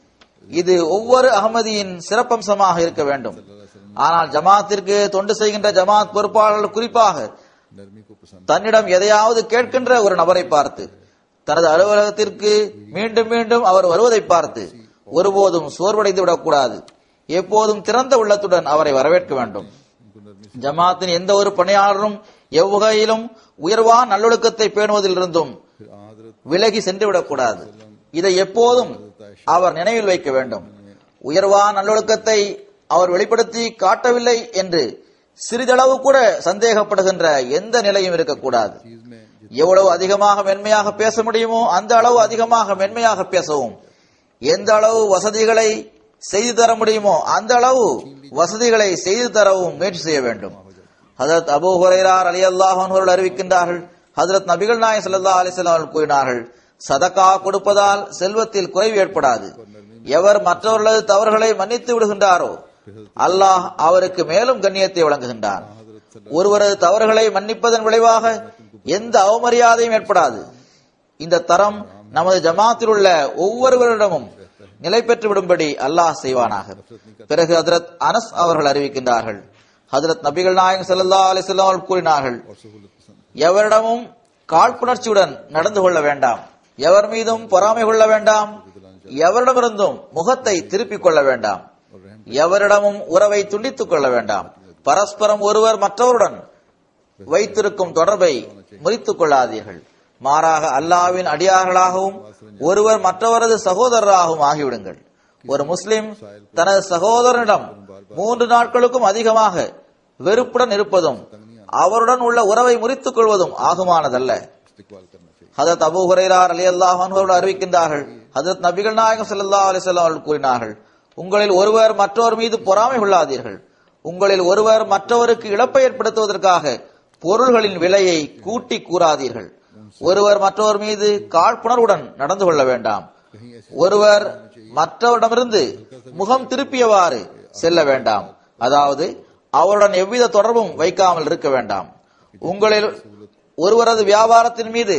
இது ஒவ்வொரு அகமதியின் சிறப்பம்சமாக இருக்க வேண்டும் ஆனால் ஜமாத்திற்கு தொண்டு செய்கின்ற ஜமாத் பொறுப்பாளர்கள் குறிப்பாக नरमी को पसंद தன்னிடம் எதையாவது கேட்கின்ற ஒரு நபரை பார்த்து தனது அலுவலகத்திற்கு மீண்டும் மீண்டும் அவர் வருவதை பார்த்து ஒருபோதும் சோர்வடைந்து விடக்கூடாது எப்போதும் திறந்த உள்ளத்துடன் அவரை வரவேற்க வேண்டும் उनको नरमी ஜமாத்தின் எந்த ஒரு பணியாளரும் எவ்வகையிலும் உயர்வான நல்லொழுக்கத்தை பேணுவதிலிருந்தும் फिर आ हजरत விலகி சென்று விடக்கூடாது இதை எப்போதும் அவர் நினைவில் வைக்க வேண்டும் உயர்வான நல்லொழுக்கத்தை அவர் வெளிப்படுத்தி காட்டவில்லை என்று சிறிதளவு கூட சந்தேகப்படுகின்ற எந்த நிலையும் இருக்கக்கூடாது चीज में எவ்வளவு அதிகமாக மென்மையாக பேச முடியுமோ அந்த அளவு அதிகமாக மென்மையாக பேசவும் எந்த அளவு வசதிகளை செய்து தர முடியுமோ அந்த அளவு வசதிகளை செய்து தரவும் முயற்சி செய்ய வேண்டும் ஹதரத் அபூ ஹுரைரார் அலி அவர்கள் அறிவிக்கின்றார்கள் ஹதரத் நபிகள் நாயகம் ஸல்லல்லாஹு அலைஹி வஸல்லம் அவர்கள் கூறினார்கள் சதகா கொடுப்பதால் செல்வத்தில் குறைவு ஏற்படாது எவர் மற்றவர்களது தவறுகளை மன்னித்து விடுகின்றாரோ அல்லாஹ் அவருக்கு மேலும் கண்ணியத்தை வழங்குகின்றான் ஒருவரது தவறுகளை மன்னிப்பதன் விளைவாக எந்த அவமரியாதையும் ஏற்படாது இந்த தரம் நமது ஜமாத்தில் உள்ள ஒவ்வொருவரிடமும் நிலை பெற்று விடும்படி அல்லாஹ் செய்வானாக பிறகு ஹதரத் அனஸ் அவர்கள் அறிவிக்கின்றார்கள் ஹதரத் நபிகள் நாயகம் ஸல்லல்லாஹு அலைஹி வஸல்லம் அவர்கள் கூறினார்கள் और सहूलत पसंद எவரிடமும் காழ்ப்புணர்ச்சியுடன் நடந்து கொள்ள வேண்டாம் எவர் மீதும் பொறாமை கொள்ள வேண்டாம் எவரிடமிருந்தும் முகத்தை திருப்பிக் கொள்ள வேண்டாம் எவரிடமும் உறவை துண்டித்துக் கொள்ள வேண்டாம் பரஸ்பரம் ஒருவர் மற்றவருடன் வைத்திருக்கும் தொடர்பை முறித்துக் கொள்ளாதீர்கள் மாறாக அல்லாவின் அடியார்களாகவும் ஒருவர் மற்றவரது சகோதரராகவும் ஆகிவிடுங்கள் ஒரு முஸ்லிம் தனது சகோதரனிடம் மூன்று நாட்களுக்கும் அதிகமாக வெறுப்புடன் இருப்பதும் அவருடன் உள்ள உறவை முறித்துக் கொள்வதும் ஆகுமானதல்ல इस्तिकबाल करना चाहिए ஹதரத் அபூ ஹுரைரார் ரலியல்லாஹு அன்ஹு அவர்கள் அறிவிக்கின்றார்கள் ஹதரத் நபிகள் நாயகம் ஸல்லல்லாஹு அலைஹி வஸல்லம் அவர்கள் கூறினார்கள் உங்களில் ஒருவர் மற்றவர் மீது பொறாமை கொள்ளாதீர்கள் உங்களில் ஒருவர் மற்றவருக்கு இழப்பை ஏற்படுத்துவதற்காக பொருள்களின் விலையை கூட்டி கூறாதீர்கள் ஒருவர் மற்றவர் மீது காழ்ப்புணர்வுடன் நடந்து கொள்ள வேண்டாம் ஒருவர் மற்றவரிடமிருந்து முகம் திருப்பியவாறு செல்ல வேண்டாம் அதாவது அவருடன் எவ்வித தொடர்பும் வைக்காமல் இருக்க வேண்டாம் உங்களில் ஒருவரது வியாபாரத்தின் மீது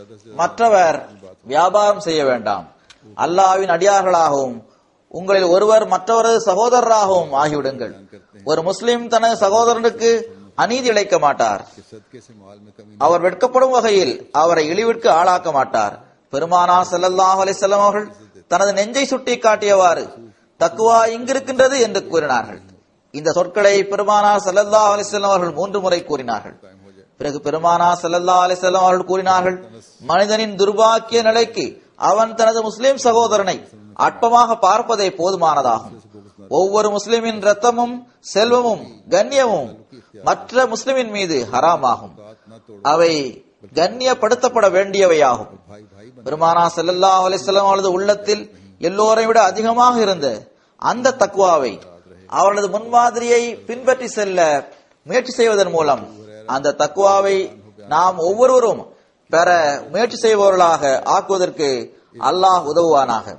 மற்றவர் வியாபாரம் செய்ய வேண்டாம் அல்லாவின் அடியார்களாகவும் உங்களில் ஒருவர் மற்றவரது சகோதரராகவும் ஆகிவிடுங்கள் ஒரு முஸ்லிம் தனது சகோதரனுக்கு அநீதி இழைக்க மாட்டார் कि सदके से माल में कमी அவர் வெட்கப்படும் வகையில் அவரை இழிவிற்கு ஆளாக்க மாட்டார் பெருமானா ஸல்லல்லாஹு அலைஹி வஸல்லம் அவர்கள் தனது நெஞ்சை சுட்டி காட்டியவாறு தக்குவா இங்கிருக்கின்றது என்று கூறினார்கள் இந்த சொற்களை பெருமானா ஸல்லல்லாஹு அலைஹி வஸல்லம் அவர்கள் மூன்று முறை கூறினார்கள் பிறகு பெருமானா ஸல்லல்லாஹு அலைஹி வஸல்லம் அவர்கள் கூறினார்கள் மனிதனின் துர்பாக்கிய நிலைக்கு அவன் தனது முஸ்லிம் சகோதரனை அற்பமாக பார்ப்பதே போதுமானதாகும் ஒவ்வொரு முஸ்லிமின் ரத்தமும் செல்வமும் கண்ணியமும் மற்ற முஸ்லிமின் மீது ஹராமாகும் न तोड़ அவை கண்ணியப்படுத்தப்பட வேண்டியவையாகும் भाई भाई बन பெருமானா ஸல்லல்லாஹு அலைஹி வஸல்லம் அவரது உள்ளத்தில் எல்லோரை விட அதிகமாக இருந்த அந்த தக்வாவை அவரது முன்மாதிரியை பின்பற்றி செல்ல முயற்சி செய்வதன் மூலம் அந்த தக்வாவை நாம் ஒவ்வொருவரும் பெற முயற்சி செய்பவர்களாக ஆக்குவதற்கு அல்லாஹ் உதவுவானாக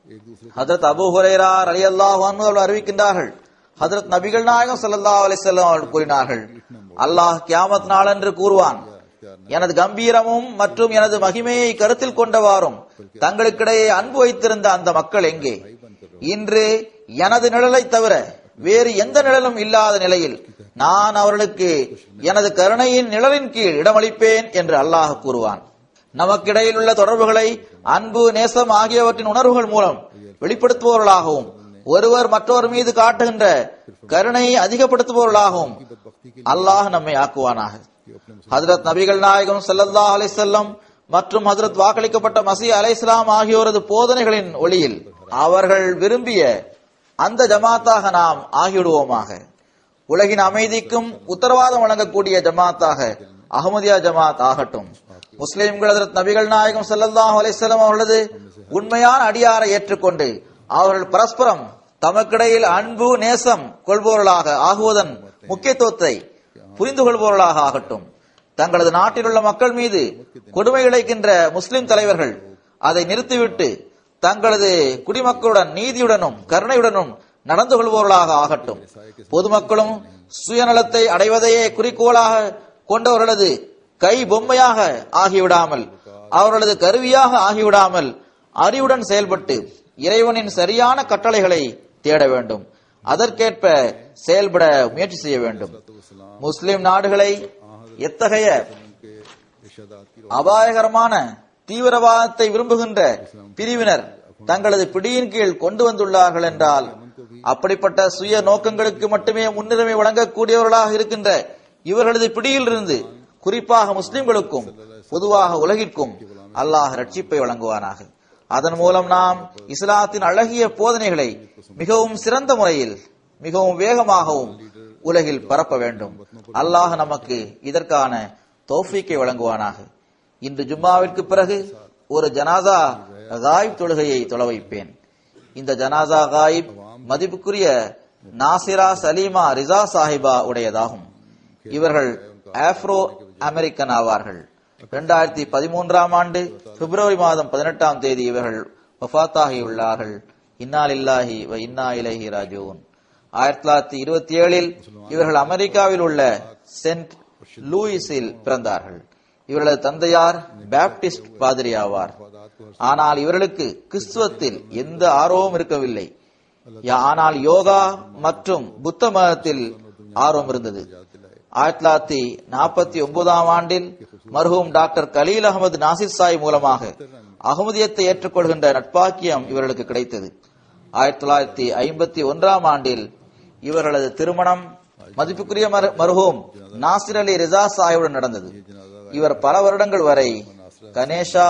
एक दूसरे ஹதரத் அபு ஹுரைரா ரலியல்லாஹு அன்ஹு அவர்கள் அறிவிக்கின்றார்கள் ஹதரத் நபிகள் நாயகம் ஸல்லல்லாஹு அலைஹி வஸல்லம் அவர்கள் கூறினார்கள் அல்லாஹ் கியாமத் நாளன்று கூறுவான் எனது கம்பீரமும் மற்றும் எனது மகிமையை கருத்தில் கொண்டவாறும் தங்களுக்கிடையே அன்பு வைத்திருந்த அந்த மக்கள் எங்கே இன்று எனது நிழலை தவிர வேறு எந்த நிழலும் இல்லாத நிலையில் நான் அவர்களுக்கு எனது கருணையின் நிழலின் கீழ் இடமளிப்பேன் என்று அல்லாஹ் கூறுவான் நமக்கிடையில் உள்ள தொடர்புகளை அன்பு நேசம் ஆகியவற்றின் உணர்வுகள் மூலம் வெளிப்படுத்துபவர்களாகவும் ஒருவர் மற்றவர் மீது காட்டுகின்ற கருணையை அதிகப்படுத்துபவர்களாகவும் அல்லாஹ் நம்மை ஆக்குவானாக ஹதரத் நபிகள் நாயகம் ஸல்லல்லாஹு அலைஹி வஸல்லம் மற்றும் ஹதரத் வாக்களிக்கப்பட்ட மசீ அலைஹிஸ்ஸலாம் ஆகியோரது போதனைகளின் ஒளியில் அவர்கள் விரும்பிய அந்த ஜமாத்தாக நாம் ஆகிவிடுவோமாக உலகின் அமைதிக்கும் உத்தரவாதம் வழங்கக்கூடிய ஜமாத்தாக அகமதியா ஜமாத் ஆகட்டும் முஸ்லிம்கள் ஹதரத் நபிகள் நாயகம் ஸல்லல்லாஹு அலைஹி வஸல்லம் அவர்களது உண்மையான அடியாரை ஏற்றுக்கொண்டு அவர்கள் பரஸ்பரம் தமக்கிடையில் அன்பு நேசம் கொள்பவர்களாக ஆகுவதன் முக்கியத்துவத்தை புரிந்து கொள்பவர்களாக ஆகட்டும் தங்களது நாட்டில் உள்ள மக்கள் மீது கொடுமை இழைக்கின்ற முஸ்லிம் தலைவர்கள் அதை நிறுத்திவிட்டு தங்களது குடிமக்களுடன் நீதியுடனும் கருணையுடனும் நடந்து கொள்பவர்களாக ஆகட்டும் பொதுமக்களும் சுயநலத்தை அடைவதையே குறிக்கோளாக கொண்டவர்களது கை பொம்மையாக ஆகிவிடாமல் அவர்களது கருவியாக ஆகிவிடாமல் அறிவுடன் செயல்பட்டு இறைவனின் சரியான கட்டளைகளை தேட வேண்டும் அதற்கேற்ப செயல்பட முயற்சி செய்ய வேண்டும் முஸ்லிம் நாடுகளை எத்தகைய के इर्शादात की அபாயகரமான தீவிரவாதத்தை விரும்புகின்ற பிரிவினர் தங்களது பிடியின் கீழ் கொண்டு வந்துள்ளார்கள் என்றால் அப்படிப்பட்ட சுய நோக்கங்களுக்கு மட்டுமே முன்னுரிமை வழங்கக்கூடியவர்களாக இருக்கின்ற இவர்களது பிடியிலிருந்து குறிப்பாக முஸ்லிம்களுக்கும் பொதுவாக உலகிற்கும் அல்லாஹ் ரட்சிப்பை வழங்குவானாக அதன் மூலம் நாம் இஸ்லாத்தின் அழகிய போதனைகளை மிகவும் சிறந்த முறையில் மிகவும் வேகமாகவும் உலகில் பரப்ப வேண்டும் அல்லாஹ் நமக்கு இதற்கான தௌஃபீக்கை வழங்குவானாக இன்று ஜும்மாவிற்கு பிறகு ஒரு ஜனாதா காயிப் தொழுகையை தொழ வைப்பேன் இந்த ஜனாசா காயிப் மதிப்புக்குரிய நாசிரா சலீமா ரிசா சாஹிபா உடையதாகும் இவர்கள் ஆப்ரோ அமெரிக்கன் ஆவார்கள் இரண்டாயிரத்தி பதிமூன்றாம் ஆண்டு பிப்ரவரி மாதம் பதினெட்டாம் தேதி இவர்கள் வஃபாத்தாகியுள்ளார்கள் இன்னா லில்லாஹி வ இன்னா இலைஹி ராஜூன் ஆயிரத்தி தொள்ளாயிரத்தி இருபத்தி ஏழில் இவர்கள் அமெரிக்காவில் உள்ள சென்ட் லூயிஸில் பிறந்தார்கள் இவர்களது தந்தையார் பேப்டிஸ்ட் பாதிரி ஆவார் ஆனால் இவர்களுக்கு கிறிஸ்துவத்தில் எந்த ஆர்வமும் இருக்கவில்லை யா- ஆனால் யோகா மற்றும் புத்த மதத்தில் ஆர்வம் இருந்தது ஆயிரத்தி தொள்ளாயிரத்தி நாற்பத்தி ஒன்பதாம் ஆண்டில் மர்ஹூம் டாக்டர் கலீல் அகமது நாசிர் சாய் மூலமாக அகமதியத்தை ஏற்றுக்கொள்கின்ற நட்பாக்கியம் இவர்களுக்கு கிடைத்தது ஆயிரத்தி தொள்ளாயிரத்தி ஐம்பத்தி ஒன்றாம் ஆண்டில் இவர்களது திருமணம் மதிப்புக்குரிய மர்- மர்ஹூம் நாசிர் அலி ரிசா சாஹிபுடன் நடந்தது இவர் பல வருடங்கள் வரை கணேஷா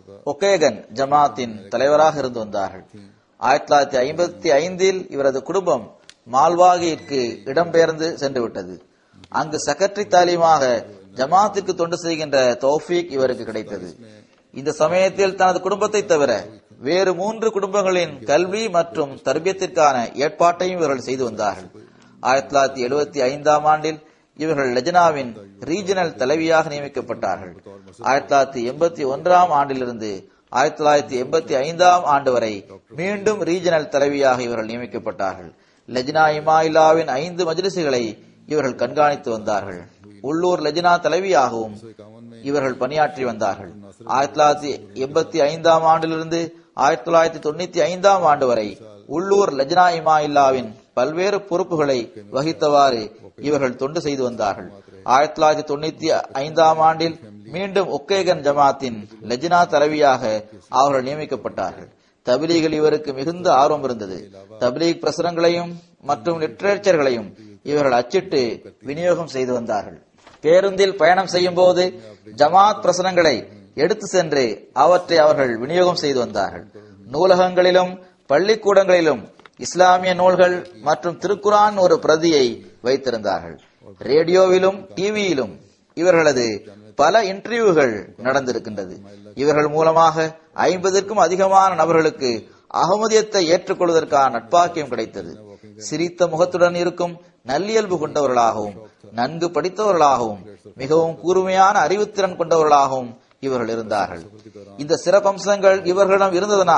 ஒகேகன் ஜமாத்தின் தலைவராக இருந்து வந்தார்கள் ஆயிரத்தி தொள்ளாயிரத்தி ஐம்பத்தி ஐந்தில் இவரது குடும்பம் மால்வாகிற்கு இடம்பெயர்ந்து சென்று விட்டது அங்கு செக்ரட்டரி தாலீமாக ஜமாத்திற்கு தொண்டு செய்கின்ற தௌஃபீக் இவருக்கு கிடைத்தது இந்த சமயத்தில் தனது குடும்பத்தை தவிர வேறு மூன்று குடும்பங்களின் கல்வி மற்றும் தர்பியத்திற்கான ஏற்பாட்டையும் இவர்கள் செய்து வந்தார்கள் ஆயிரத்தி தொள்ளாயிரத்தி எழுபத்தி ஐந்தாம் ஆண்டில் இவர்கள் லெஜனாவின் ரீஜனல் தலைவியாக நியமிக்கப்பட்டார்கள் ஆயிரத்தி தொள்ளாயிரத்தி எண்பத்தி ஒன்றாம் ஆண்டிலிருந்து ஆயிரத்தி தொள்ளாயிரத்தி எண்பத்தி ஐந்தாம் ஆண்டு வரை மீண்டும் ரீஜனல் தலைவியாக இவர்கள் நியமிக்கப்பட்டார்கள் லெஜ்னா இமாயிலாவின் ஐந்து மஜ்லிசுகளை இவர்கள் கண்காணித்து வந்தார்கள் உள்ளூர் லெஜ்னா தலைவியாகவும் இவர்கள் பணியாற்றி வந்தார்கள் ஆயிரத்தி தொள்ளாயிரத்தி எண்பத்தி ஐந்தாம் ஆண்டிலிருந்து ஆயிரத்தி தொள்ளாயிரத்தி தொண்ணூத்தி ஐந்தாம் ஆண்டு வரை உள்ளூர் லஜ்னா இமாயில்லாவின் பல்வேறு பொறுப்புகளை வகித்தவாறு இவர்கள் தொண்டு செய்து வந்தார்கள் ஆயிரத்தி தொள்ளாயிரத்தி தொண்ணூத்தி ஐந்தாம் ஆண்டில் மீண்டும் ஒக்கேகன் ஜமாத்தின் லஜ்னா தலைவியாக அவர்கள் நியமிக்கப்பட்டார்கள் தபிலீகில் இவருக்கு மிகுந்த ஆர்வம் இருந்தது தபிலீக் பிரசுரங்களையும் மற்றும் லிட்ரேச்சர்களையும் இவர்கள் அச்சிட்டு விநியோகம் செய்து வந்தார்கள் பேருந்தில் பயணம் செய்யும் போது ஜமாத் பிரசுரங்களை எடுத்து சென்று அவற்றை அவர்கள் விநியோகம் செய்து வந்தார்கள் நூலகங்களிலும் பள்ளிக்கூடங்களிலும் இஸ்லாமிய நூல்கள் மற்றும் திருக்குரான் ஒரு பிரதியை வைத்திருந்தார்கள் ரேடியோவிலும் டிவியிலும் இவர்களது பல இன்டர்வியூகள் நடந்திருக்கின்றது இவர்கள் மூலமாக ஐம்பதுக்கும் அதிகமான நபர்களுக்கு அகமதியத்தை ஏற்றுக்கொள்வதற்கான நட்பாக்கியம் கிடைத்தது சிரித்த முகத்துடன் இருக்கும் நல்லியல்பு கொண்டவர்களாகவும் நன்கு படித்தவர்களாகவும் மிகவும் கூர்மையான அறிவுத்திறன் கொண்டவர்களாகவும் இவர்கள் இருந்தார்கள் இந்த சிறப்பம்சங்கள் இவர்களிடம் இருந்ததனால்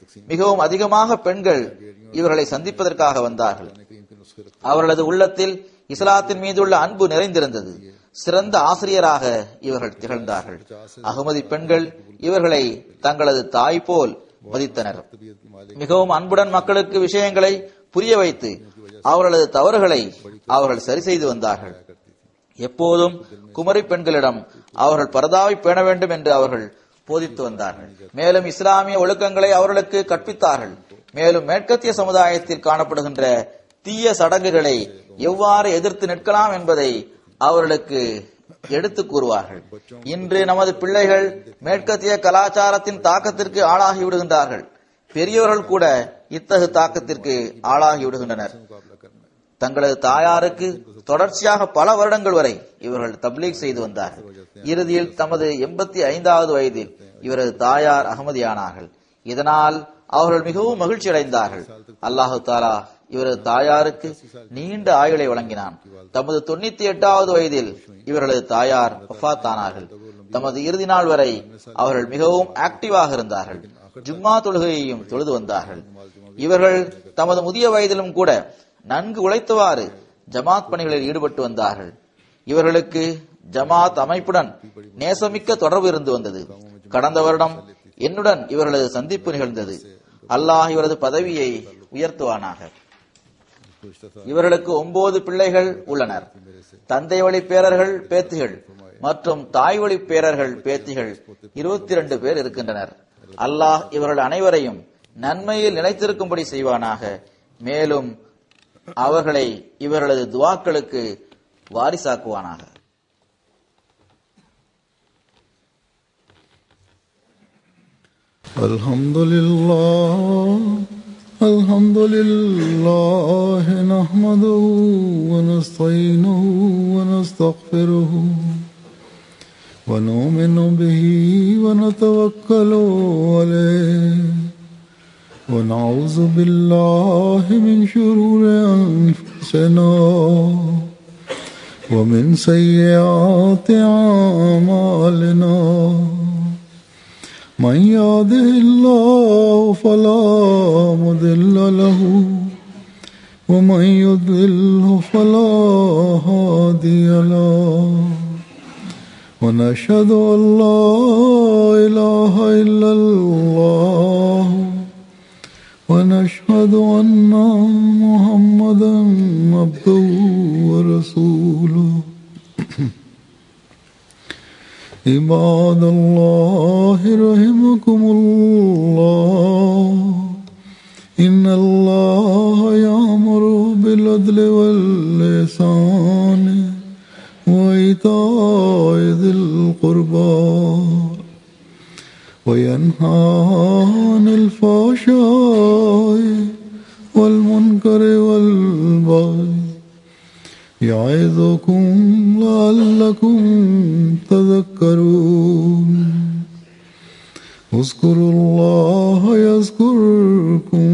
மிகவும் அதிகமாக பெண்கள் இவர்களை சந்திப்பதற்காக வந்தார்கள் करीम के नुस्खे रखते அவர்களது உள்ளத்தில் இஸ்லாத்தின் மீதுள்ள அன்பு நிறைந்திருந்தது சிறந்த ஆசிரியராக இவர்கள் திகழ்ந்தார்கள் அகமதி பெண்கள் இவர்களை தங்களது தாய் போல் மதித்தனர் तबीयत की मालिक மிகவும் அன்புடன் மக்களுக்கு விஷயங்களை புரிய வைத்து அவர்களது தவறுகளை அவர்கள் சரி செய்து வந்தார்கள் எப்போதும் குமரி பெண்களிடம் அவர்கள் பரதாவை பேண வேண்டும் என்று அவர்கள் போதித்து வந்தார்கள் மேலும் இஸ்லாமிய ஒழுக்கங்களை அவர்களுக்கு கற்பித்தார்கள் மேலும் மேற்கத்திய சமுதாயத்தில் காணப்படுகின்ற தீய சடங்குகளை எவ்வாறு எதிர்த்து நிற்கலாம் என்பதை அவர்களுக்கு எடுத்து கூறுவார்கள் இன்று நமது பிள்ளைகள் மேற்கத்திய கலாச்சாரத்தின் தாக்கத்திற்கு ஆளாகி விடுகின்றார்கள் பெரியவர்கள் கூட இத்தகு தாக்கத்திற்கு ஆளாகி விடுகின்றனர் தங்களது தாயாருக்கு தொடர்ச்சியாக பல வருடங்கள் வரை இவர்கள் தப்லீக் செய்து வந்தார்கள் இறுதியில் தமது எண்பத்தி ஐந்தாவது வயதில் இவரது தாயார் அகமதியானார்கள் இதனால் அவர்கள் மிகவும் மகிழ்ச்சி அடைந்தார்கள் அல்லாஹு தாலா இவரது தாயாருக்கு நீண்ட ஆயுளை வழங்கினான் தமது தொண்ணூத்தி எட்டாவது வயதில் இவர்களது தாயார் வஃபாத்தானார்கள் தமது இறுதி நாள் வரை அவர்கள் மிகவும் ஆக்டிவாக இருந்தார்கள் ஜும்மா தொழுகையையும் தொழுது வந்தார்கள் இவர்கள் தமது முதிய வயதிலும் கூட நன்கு உழைத்தவாறு ஜமாத் பணிகளில் ஈடுபட்டு வந்தார்கள் இவர்களுக்கு ஜமாத் அமைப்புடன் நேசமிக்க தொடர்பு இருந்து வந்தது கடந்த வருடம் என்னுடன் இவர்களது சந்திப்பு நிகழ்ந்தது அல்லாஹ் இவரது பதவியை உயர்த்துவானாக இவர்களுக்கு ஒன்பது பிள்ளைகள் உள்ளனர் தந்தை வழி பேரர்கள் பேத்திகள் மற்றும் தாய் வழி பேரர்கள் பேத்திகள் இருபத்தி இரண்டு பேர் இருக்கின்றனர் அல்லாஹ் இவர்கள் அனைவரையும் நன்மையில் நிலைத்திருக்கும்படி செய்வானாக மேலும் அவர்களை இவர்களது துவாக்களுக்கு வாரிசாக்குவானாக الحمد لله الحمد لله نحمده ونستعينه ونستغفره ونؤمن به ونتوكل عليه ونعوذ بالله من شرور أنفسنا ومن سيئات أعمالنا من يهده الله فلا مضل له ومن يضلل فلا هادي له ونشهد ان لا اله الا الله ونشهد ان محمدا عبده ورسوله عباد الله رحمكم الله إن الله يأمر بالعدل واللسان وإيتاء ذي القربى وينهى عن الفحشاء والمنكر والبغي يعظكم لعلكم تذكرون اذكروا الله يذكركم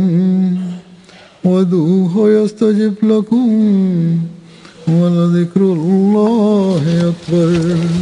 ودوه يستجب لكم ولذكر الله أكبر